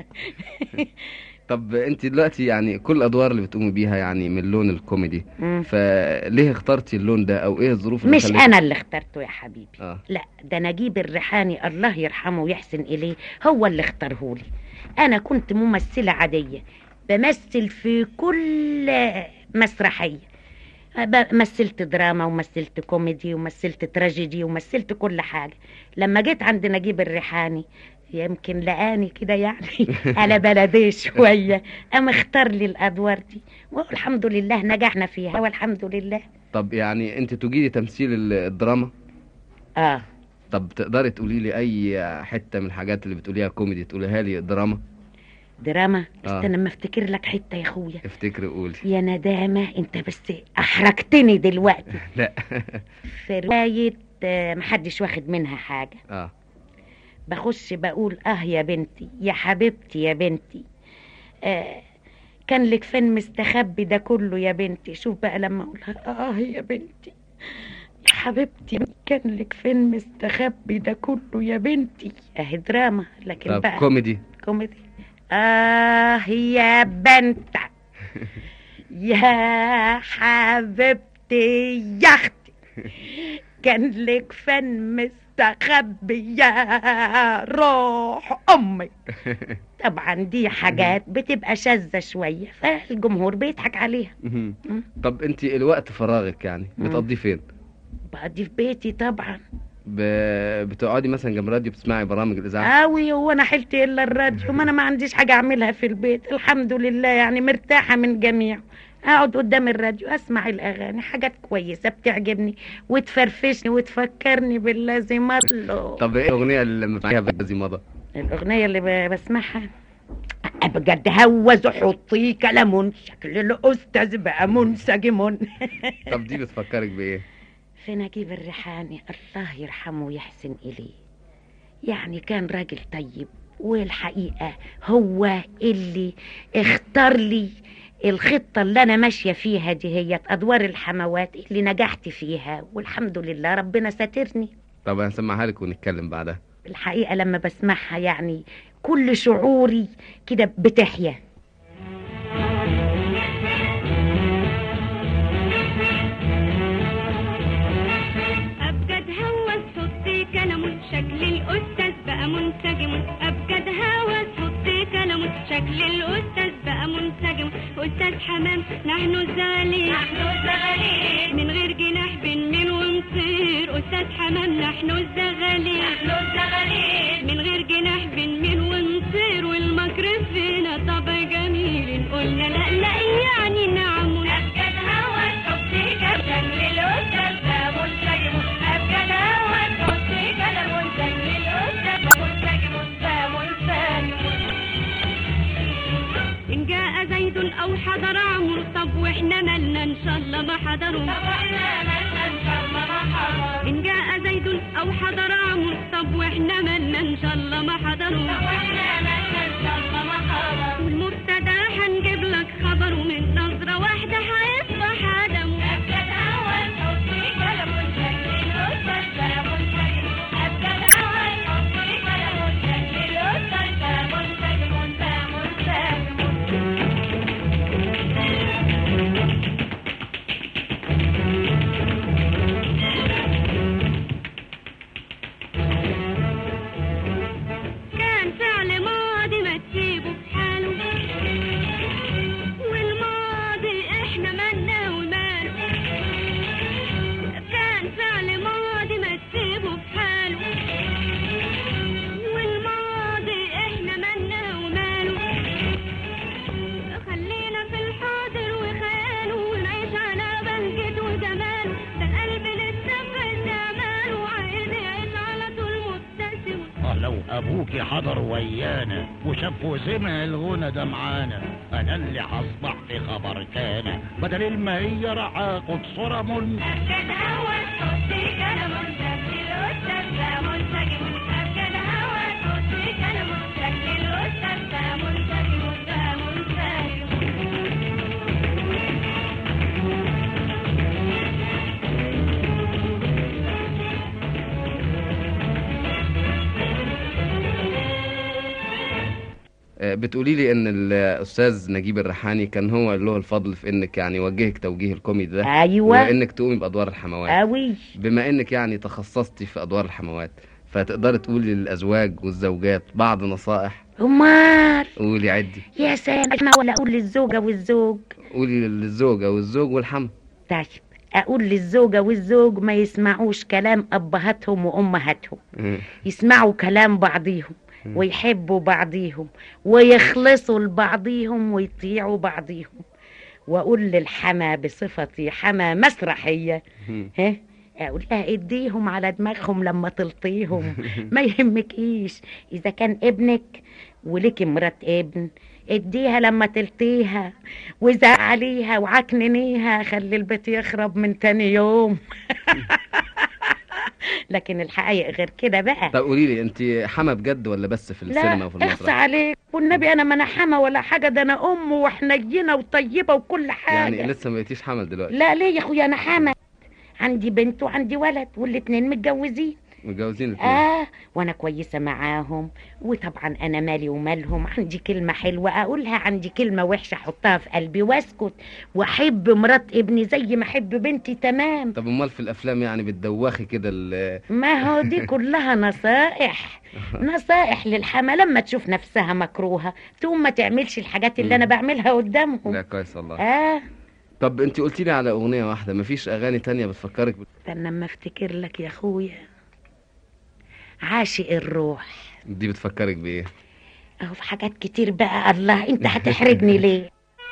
[SPEAKER 21] طب انت دلوقتي يعني كل الادوار اللي بتقومي بيها يعني من اللون الكوميدي
[SPEAKER 5] مم.
[SPEAKER 21] فليه اخترتي اللون ده او ايه الظروف اللي
[SPEAKER 5] مش
[SPEAKER 21] خلتك-
[SPEAKER 5] انا اللي اخترته يا حبيبي
[SPEAKER 21] اه
[SPEAKER 5] لا ده نجيب الريحاني الله يرحمه ويحسن إليه هو اللي اختارهولي أنا كنت ممثلة عادية بمثل في كل مسرحية ب- مثلت دراما ومثلت كوميدي ومثلت تراجيدي ومثلت كل حاجة لما جيت عند نجيب الريحاني يمكن لقاني كده يعني على بلدي شوية قام اختار لي الأدوار دي والحمد لله نجحنا فيها والحمد لله
[SPEAKER 21] طب يعني انت تجيدي تمثيل ال- الدراما
[SPEAKER 5] اه
[SPEAKER 21] طب تقدري تقولي لي اي حته من الحاجات اللي بتقوليها كوميدي تقوليها لي دراما
[SPEAKER 5] دراما
[SPEAKER 21] آه.
[SPEAKER 5] استنى اما افتكر لك حته يا اخويا
[SPEAKER 21] افتكري قولي
[SPEAKER 5] يا ندامه انت بس احرجتني دلوقتي
[SPEAKER 21] لا
[SPEAKER 5] في روايه آه، محدش واخد منها حاجه
[SPEAKER 21] اه
[SPEAKER 5] بخش بقول اه يا بنتي يا حبيبتي يا بنتي آه كان لك فين مستخبي ده كله يا بنتي شوف بقى لما اقولها اه يا بنتي يا حبيبتي كان لك فين مستخبي ده كله يا بنتي اهي دراما لكن
[SPEAKER 21] طب
[SPEAKER 5] بقى
[SPEAKER 21] كوميدي
[SPEAKER 5] كوميدي آه يا بنت يا حبيبتي يا أختي كان لك فن مستخبي يا روح أمي طبعا دي حاجات بتبقى شاذة شوية فالجمهور بيضحك عليها
[SPEAKER 21] مهم. طب انت الوقت فراغك يعني بتقضيه فين
[SPEAKER 5] بقضي في بيتي طبعا
[SPEAKER 21] ب... بتقعدي مثلا جنب راديو بتسمعي برامج الاذاعه
[SPEAKER 5] قوي هو انا حلت الا الراديو ما انا ما عنديش حاجه اعملها في البيت الحمد لله يعني مرتاحه من جميع اقعد قدام الراديو اسمع الاغاني حاجات كويسه بتعجبني وتفرفشني وتفكرني بالذي مضى
[SPEAKER 21] طب ايه الاغنيه اللي بتسمعيها بالذي مضى
[SPEAKER 5] الاغنيه اللي ب- بسمعها بجد هوز حطي كلام شكل الاستاذ بقى منسجم
[SPEAKER 21] طب دي بتفكرك بايه
[SPEAKER 5] في نجيب الريحاني الله يرحمه ويحسن إليه يعني كان راجل طيب والحقيقة هو اللي اختار لي الخطة اللي أنا ماشية فيها دي هي أدوار الحموات اللي نجحت فيها والحمد لله ربنا ساترني
[SPEAKER 21] طب هنسمعها لك ونتكلم بعدها
[SPEAKER 5] الحقيقة لما بسمعها يعني كل شعوري كده بتحيا
[SPEAKER 1] أبجد هوس حطي كلام شكل الأستاذ بقى منسجم أبجد هوس حطي كلام شكل الأستاذ بقى منسجم أستاذ حمام نحن الزغالين نحن الزغالين من غير جناح بنميل ونطير أستاذ حمام نحن الزغالين نحن الزغالين من غير جناح بنميل ونطير والمكر فينا طبع جميل قلنا لا لا يعني نعم أبجد هوس حطي كلام للأستاذ بقى منسجم أبجد هوس حطي كلام شكل الأستاذ منسجم بقى منسجم إن جاء زيد أو حضر عمرو طب وإحنا مالنا إن شاء الله ما حضروا طب وإحنا مالنا إن شاء الله ما حضروا إن جاء زيد أو حضر عمرو طب وإحنا مالنا إن شاء الله ما حضروا طب وإحنا مالنا إن شاء الله ما حضروا والمبتدا هنجيب
[SPEAKER 2] ابوكي حضر ويانا وشاف وسمع الغنى ده معانا انا اللي هصبح في خبر كان بدل المية راح اخد صورة من
[SPEAKER 1] أبجد هوى صوتي كلام شكل الأستاذ بقى منسجم أبجد هوى صوتي كلام شكل الأستاذ بقى منسجم بقى منسجم
[SPEAKER 21] آه، بتقولي لي ان الاستاذ نجيب الريحاني كان هو اللي له الفضل في انك يعني يوجهك توجيه الكوميدي ده
[SPEAKER 5] أيوة.
[SPEAKER 21] وانك تقومي بادوار الحموات
[SPEAKER 5] قوي
[SPEAKER 21] بما انك يعني تخصصتي في ادوار الحموات فتقدري تقولي للازواج والزوجات بعض نصائح
[SPEAKER 5] أمال
[SPEAKER 21] قولي عدي
[SPEAKER 5] يا سلام ولا أقول للزوجة والزوج
[SPEAKER 21] قولي للزوجة والزوج والحم
[SPEAKER 5] طيب أقول للزوجة والزوج ما يسمعوش كلام أبهاتهم وأمهاتهم
[SPEAKER 21] مم.
[SPEAKER 5] يسمعوا كلام بعضيهم ويحبوا بعضيهم ويخلصوا لبعضيهم ويطيعوا بعضيهم واقول للحما بصفتي حما مسرحيه
[SPEAKER 21] مم.
[SPEAKER 5] ها اقول لها اديهم على دماغهم لما تلطيهم ما يهمكيش اذا كان ابنك ولك مرات ابن اديها لما تلطيها وزعليها وعكننيها خلي البيت يخرب من تاني يوم لكن الحقيقة غير كده بقى
[SPEAKER 21] طب قولي لي انت حما بجد ولا بس في السينما
[SPEAKER 5] لا
[SPEAKER 21] وفي
[SPEAKER 5] اخصى
[SPEAKER 21] المسرح
[SPEAKER 5] عليك والنبي انا ما انا حما ولا حاجة ده انا ام وحنينة وطيبة وكل حاجة
[SPEAKER 21] يعني لسه ما بقيتيش حمل دلوقتي
[SPEAKER 5] لا ليه يا اخويا انا حما عندي بنت وعندي ولد والاتنين متجوزين
[SPEAKER 21] متجوزين الاثنين
[SPEAKER 5] اه وانا كويسه معاهم وطبعا انا مالي ومالهم عندي كلمه حلوه اقولها عندي كلمه وحشه احطها في قلبي واسكت واحب مرات ابني زي ما احب بنتي تمام
[SPEAKER 21] طب امال في الافلام يعني بتدوخي كده ال
[SPEAKER 5] ما هو دي كلها نصائح نصائح للحما لما تشوف نفسها مكروهه تقوم ما تعملش الحاجات اللي انا بعملها قدامهم
[SPEAKER 21] لا كويس والله
[SPEAKER 5] اه
[SPEAKER 21] طب انت قلتي لي على اغنيه واحده مفيش اغاني تانية بتفكرك بال-
[SPEAKER 5] استنى اما افتكر لك يا اخويا عاشق الروح
[SPEAKER 21] دي بتفكرك بايه
[SPEAKER 5] اهو في حاجات كتير بقى الله انت هتحرجني ليه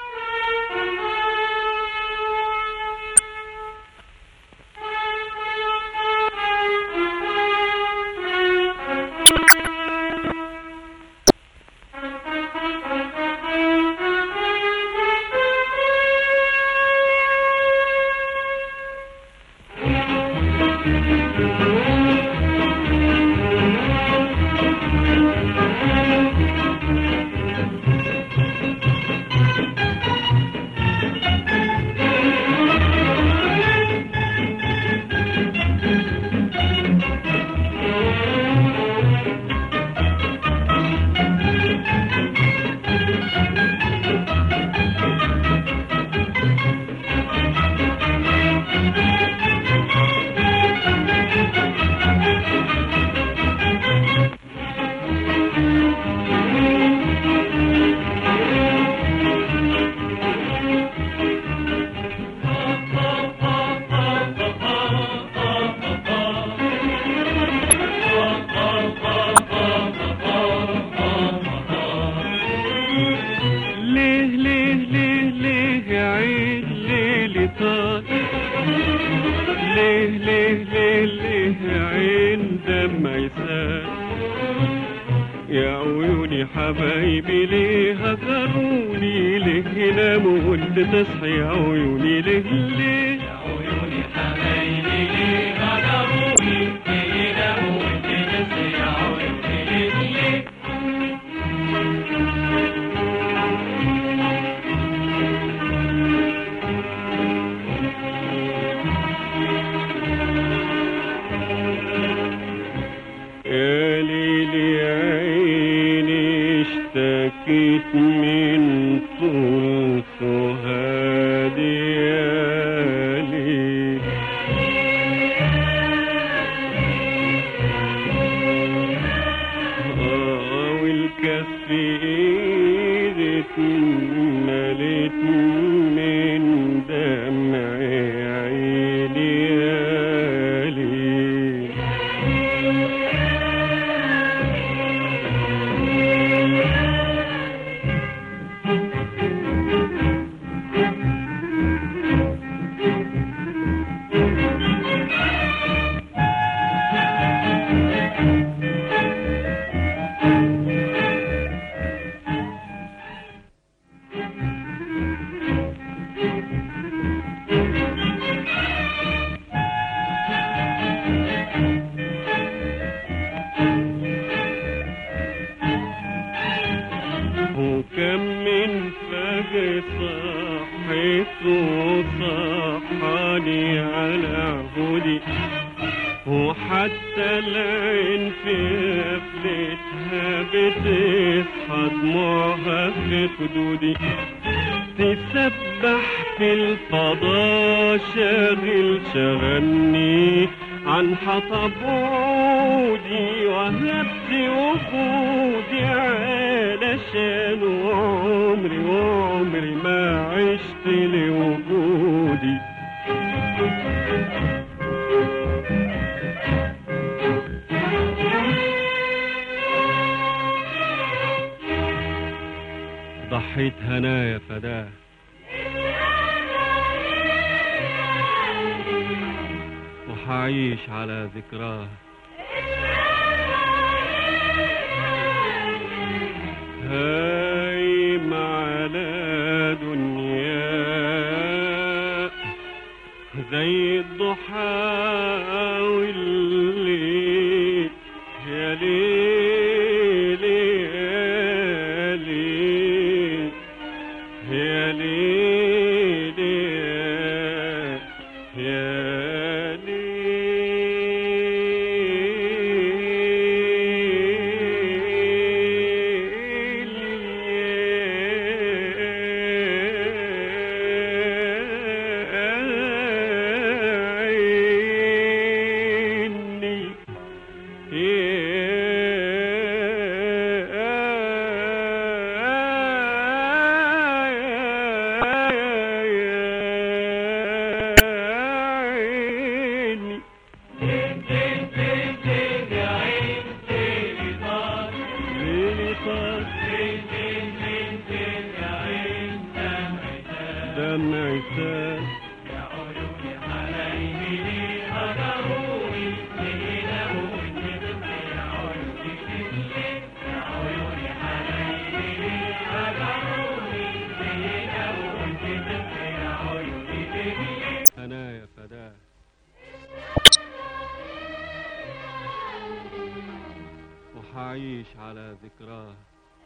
[SPEAKER 16] ليه ليه ليه ليه يا عين ليلي طال ليه ليه ليه ليه يا عين دمع يسال يا عيوني حبايبي ليه هجروني ليه يناموا وانت تصحي يا عيوني ليه ليه يا عيوني حبايبي ليه هجروني ليه يناموا وانت تصحي يا عيوني ليه ليه يا ليلي يا عيني اشتكيت من طول فؤادي يا ليل آه والكف ايدك مليت من دمع عيني يا ليل من فجر صحيت وصحاني على هدي وحتى العين في قفلتها بتصحى دموعها في خدودي تسبح في الفضاء شاغل شغلني عن حطب عودي وهبت وجودي علشان عمري وعمري ما عشت لوجودي ضحيت هنايا فداه وحعيش على ذكراه هايم على دنيا زي الضحى والليل يا ليل يا ليل يا ليل يا ليل دمع سال هنايا فداه وحعيش على ذكراه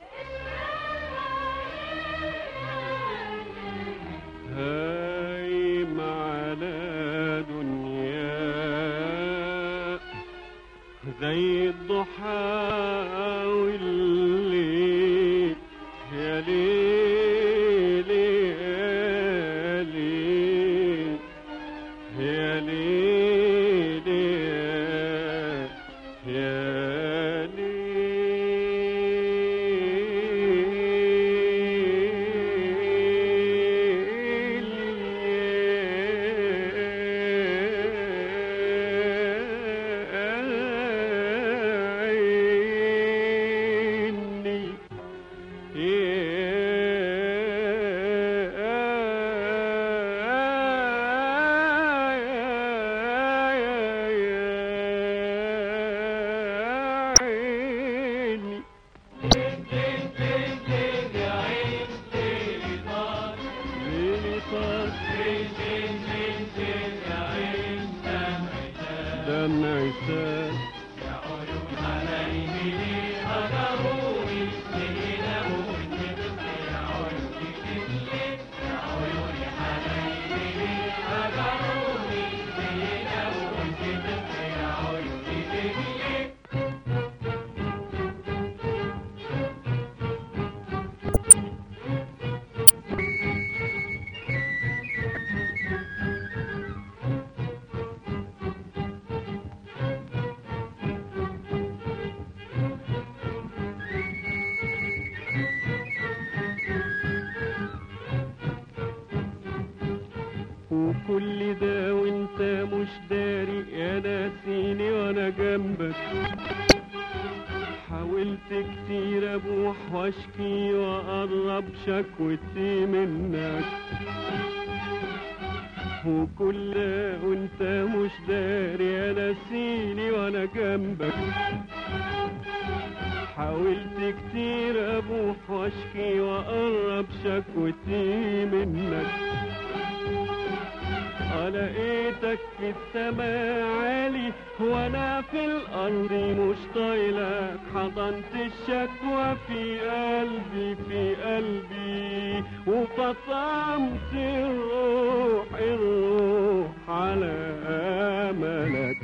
[SPEAKER 16] هايم على دنيا زي الضحى والليل يا ليل يا ليل يا ليل يا ليل عيني عيني ليلي صار دمع سال وكل ده وانت مش داري يا ناسيني وانا جنبك حاولت كتير ابوح واشكي واقرب شكوتي منك وكل ده وانت مش داري يا ناسيني وانا جنبك حاولت كتير ابوح واشكي واقرب شكوتي منك لقيتك في السماء عالي وانا في الارض مش طايلك حضنت الشكوى في قلبي في قلبي وفطمت الروح الروح على املك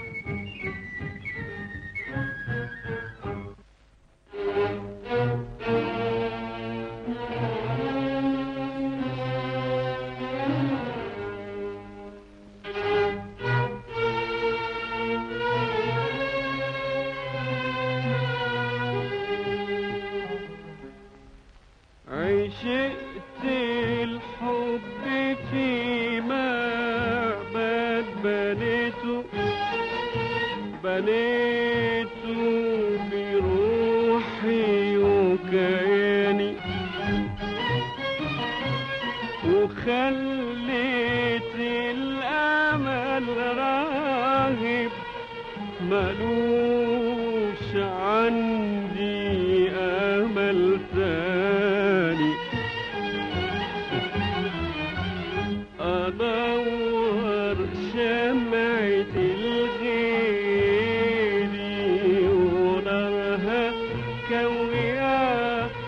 [SPEAKER 16] عشقت الحب فيما بات بنيته بنيته بروحي وكياني وخليت الامل راغب ملوش عندي امل تاني ادور شمعة الغيري ونارها كوية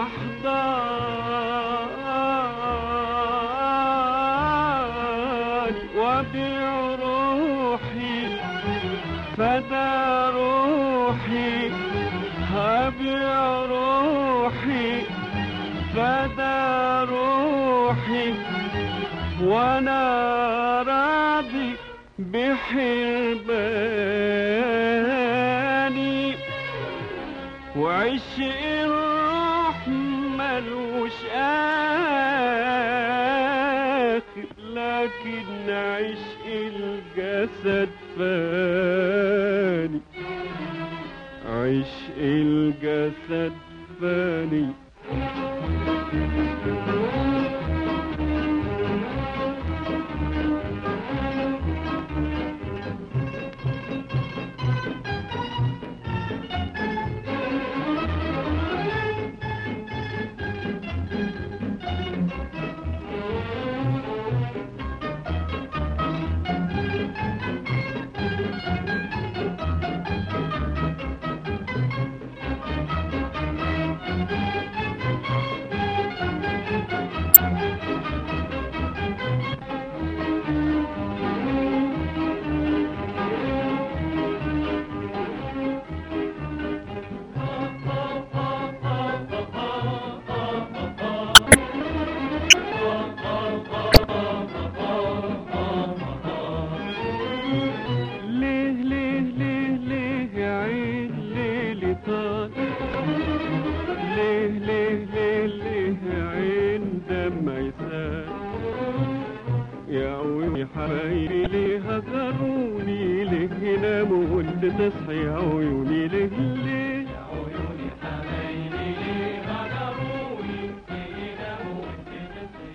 [SPEAKER 16] احضاني وابيع روحي فدا روحي هبيع روحي فدا روحي وانا راضي بحرباني وعشق الروح ملوش آخر لكن عشق الجسد فاني عشق الجسد فاني ليه ليه ليه ليه يا عين ليلي طال ليه ليه ليه ليه يا عين دمع يسال يا عيوني حبايبي ليه هجروني ليه ناموا وانت تصحي يا عيوني ليه ليه يا عيوني حبايبي ليه هجروني ليه ناموا وانت تصحي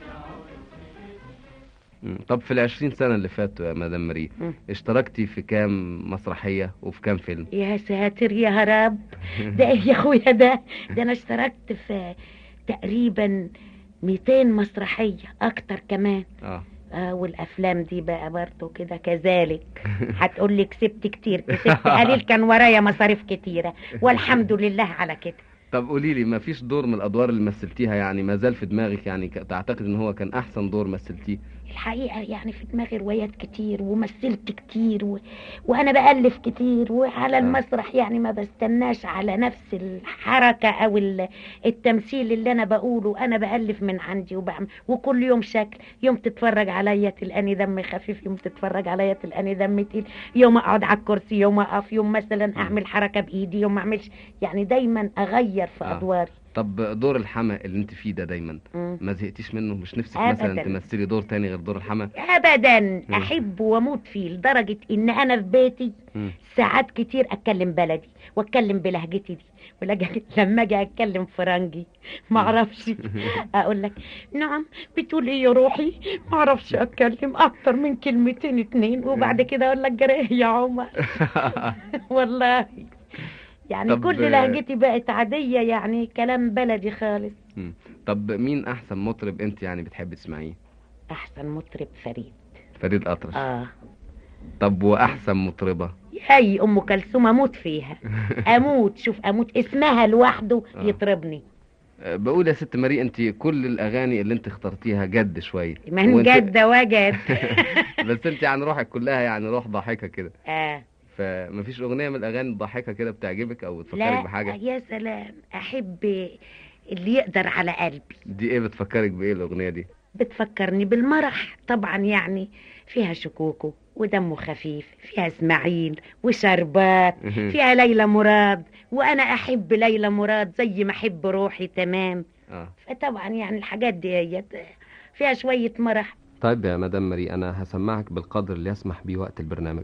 [SPEAKER 21] مم. طب في العشرين سنة اللي فاتوا يا مدام مري
[SPEAKER 5] مم.
[SPEAKER 21] اشتركتي في كام مسرحية وفي كام فيلم
[SPEAKER 5] يا ساتر يا هرب ده ايه يا اخويا ده ده انا اشتركت في تقريبا 200 مسرحية اكتر كمان
[SPEAKER 21] اه
[SPEAKER 5] اه والافلام دي بقى برضه كده كذلك هتقول لي كسبت كتير كسبت قليل كان ورايا مصاريف كتيرة والحمد لله على كده
[SPEAKER 21] طب قولي لي ما فيش دور من الادوار اللي مثلتيها يعني ما زال في دماغك يعني ك- تعتقد ان هو كان احسن دور مثلتيه
[SPEAKER 5] الحقيقة يعني في دماغي روايات كتير ومثلت كتير و... وأنا بألف كتير وعلى المسرح يعني ما بستناش على نفس الحركة أو ال- التمثيل اللي أنا بقوله أنا بألف من عندي وبعمل وكل يوم شكل يوم تتفرج عليا تلقاني دم خفيف يوم تتفرج عليا تلقاني دم تقيل يوم أقعد على الكرسي يوم أقف يوم مثلا أعمل حركة بإيدي يوم ما أعملش يعني دايما أغير في
[SPEAKER 21] آه.
[SPEAKER 5] أدواري
[SPEAKER 21] طب دور الحما اللي انت فيه ده دايما
[SPEAKER 5] مم.
[SPEAKER 21] ما زهقتيش منه مش نفسك
[SPEAKER 5] أبداً.
[SPEAKER 21] مثلا تمثلي دور تاني غير دور الحما
[SPEAKER 5] ابدا احب واموت فيه لدرجه ان انا في بيتي
[SPEAKER 21] مم.
[SPEAKER 5] ساعات كتير اتكلم بلدي واتكلم بلهجتي دي ولجأ- لما اجي اتكلم فرنجي ما اعرفش اقول لك نعم بتقول ايه يا روحي ما اعرفش اتكلم اكتر من كلمتين اتنين وبعد كده اقول لك جريه يا عمر والله يعني
[SPEAKER 21] طب-
[SPEAKER 5] كل لهجتي بقت عاديه يعني كلام بلدي خالص
[SPEAKER 21] مم. طب مين احسن مطرب انت يعني بتحبي تسمعيه
[SPEAKER 5] احسن مطرب فريد
[SPEAKER 21] فريد اطرش
[SPEAKER 5] اه
[SPEAKER 21] طب واحسن مطربة
[SPEAKER 5] هاي ام كلثوم اموت فيها اموت شوف اموت اسمها لوحده
[SPEAKER 21] آه.
[SPEAKER 5] يطربني
[SPEAKER 21] آه، بقول يا ست ماري انت كل الاغاني اللي انت اخترتيها جد شويه
[SPEAKER 5] من
[SPEAKER 21] وانت-
[SPEAKER 5] جد وجد
[SPEAKER 21] بس انت عن روحك كلها يعني روح ضاحكه كده
[SPEAKER 5] اه
[SPEAKER 21] فمفيش اغنيه من الاغاني الضاحكه كده بتعجبك او تفكرك
[SPEAKER 5] لا
[SPEAKER 21] بحاجه
[SPEAKER 5] يا سلام احب اللي يقدر على قلبي
[SPEAKER 21] دي ايه بتفكرك بايه الاغنيه دي
[SPEAKER 5] بتفكرني بالمرح طبعا يعني فيها شكوكو ودمه خفيف فيها اسماعيل وشربات
[SPEAKER 21] مهم.
[SPEAKER 5] فيها ليلى مراد وانا احب ليلى مراد زي ما احب روحي تمام
[SPEAKER 21] اه
[SPEAKER 5] فطبعا يعني الحاجات دي هي فيها شوية مرح
[SPEAKER 21] طيب يا مدام ماري انا هسمعك بالقدر اللي يسمح بيه وقت البرنامج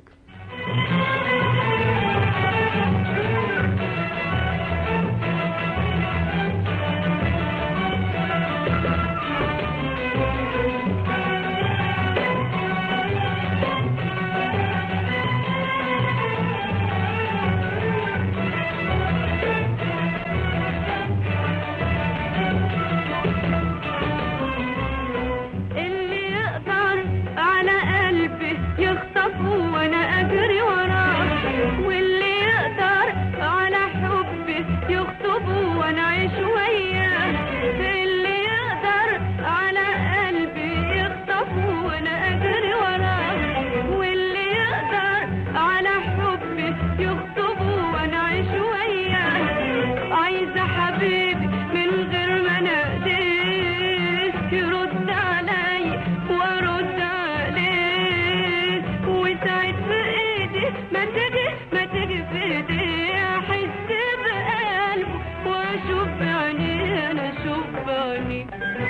[SPEAKER 1] اللي يقدر على قلبي يخطفه وانا اجري وراه واللي يقدر على حبي يخطبه وانا اعيش وياه اللي يقدر على قلبي يخطفه وانا اجري وراه واللي يقدر على حبي يخطبه وانا اعيش وياه عايزه حبيبي من غير ما اناديه يرد علي وارد عليه وساعد في ايدي ما تجي ما تجي في ايدي احس بقلبه واشوف بعينيه انا اشوف بعينيه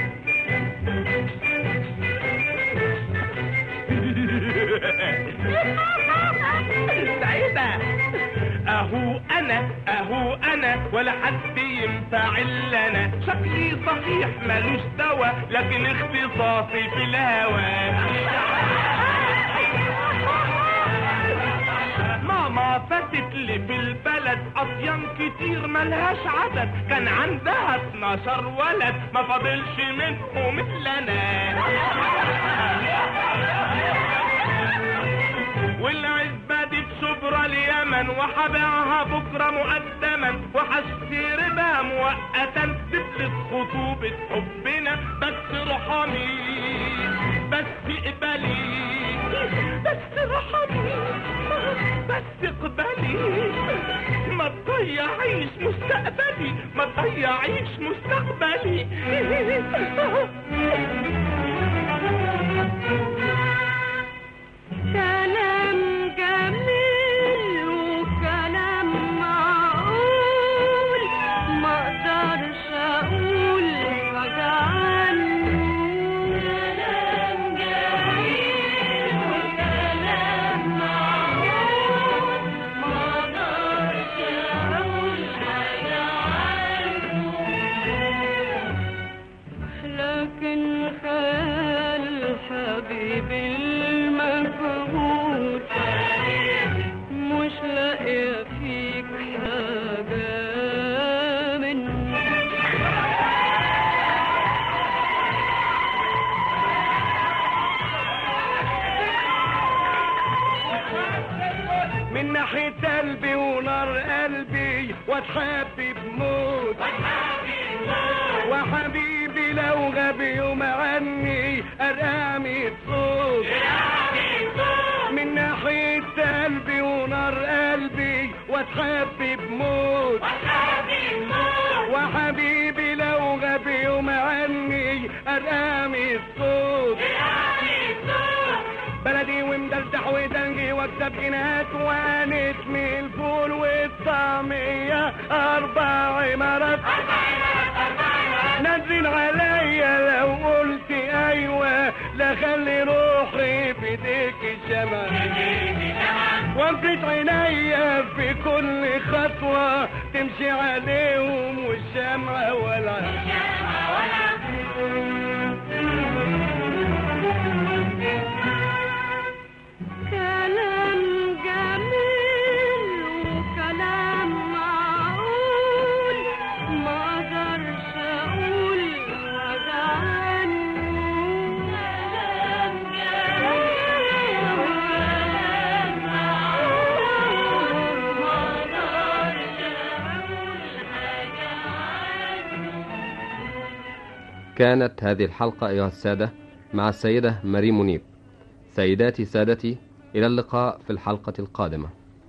[SPEAKER 8] سعيدة اهو انا اهو انا ولا حد ينفع الا انا شكلي صحيح ملوش دوا لكن اختصاصي في الهوى ماما فاتت لي في البلد اطيان كتير ملهاش عدد كان عندها 12 ولد ما فاضلش منهم الا انا والعزبة دي في شبرا اليمن وحبيعها بكرة مقدما وحشتري بها مؤقتا تفلت خطوبة حبنا بس ارحمي بس اقبلي بس ارحمي بس اقبلي ما تضيعيش مستقبلي ما تضيعيش مستقبلي
[SPEAKER 1] كلام جميل وكلام معقول ما اقدرش اقول حاجة عنه كلام جميل وكلام معقول ما اقدرش اقول حاجة عنه لكن خيال حبيبي المفقود مش لاقية فيك حاجة منه
[SPEAKER 8] من ناحية قلبي ونار قلبي واتحبب موت وحبيبي لو غاب يوم عني ارقامي صوت من ناحية قلبي ونار قلبي واتحبب موت وحبيبي لو غاب يوم عني ارقامي الصوت بلدي ومدلدح ودنجي واكسب جنيهات وانت من الفول والطعمية اربع عمارات نزل عليا لو قلت ايوه لا خلي روحي في ايديك الشمع وامسك عينيا في كل خطوة تمشي عليهم والشمعة ولا
[SPEAKER 1] كلام جميل وكلام معقول ما اقدرش اقول حاجة عنه كلام جميل وكلام معقول
[SPEAKER 21] كانت هذه الحلقة أيها السادة مع السيدة ماري منيب سيداتي سادتي إلى اللقاء في الحلقة القادمة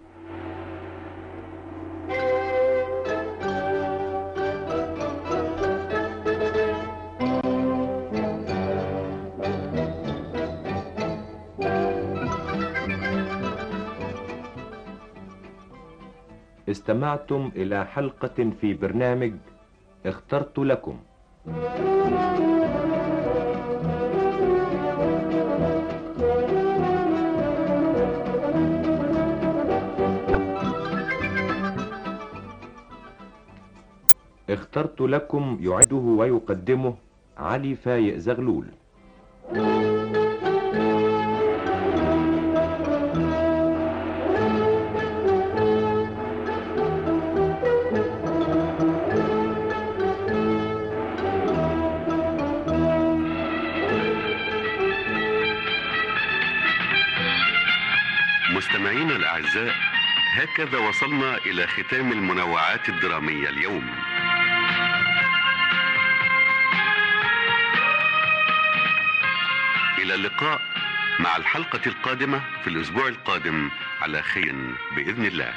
[SPEAKER 9] استمعتم إلى حلقة في برنامج اخترت لكم اخترت لكم يعده ويقدمه علي فايق زغلول
[SPEAKER 22] مستمعينا الأعزاء هكذا وصلنا إلى ختام المنوعات الدرامية اليوم إلى اللقاء مع الحلقة القادمة في الأسبوع القادم على خير بإذن الله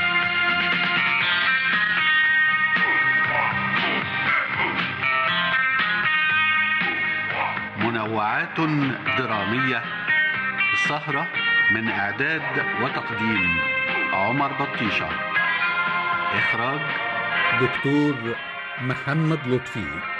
[SPEAKER 3] منوعات درامية السهرة من إعداد وتقديم عمر بطيشة إخراج
[SPEAKER 23] دكتور محمد لطفي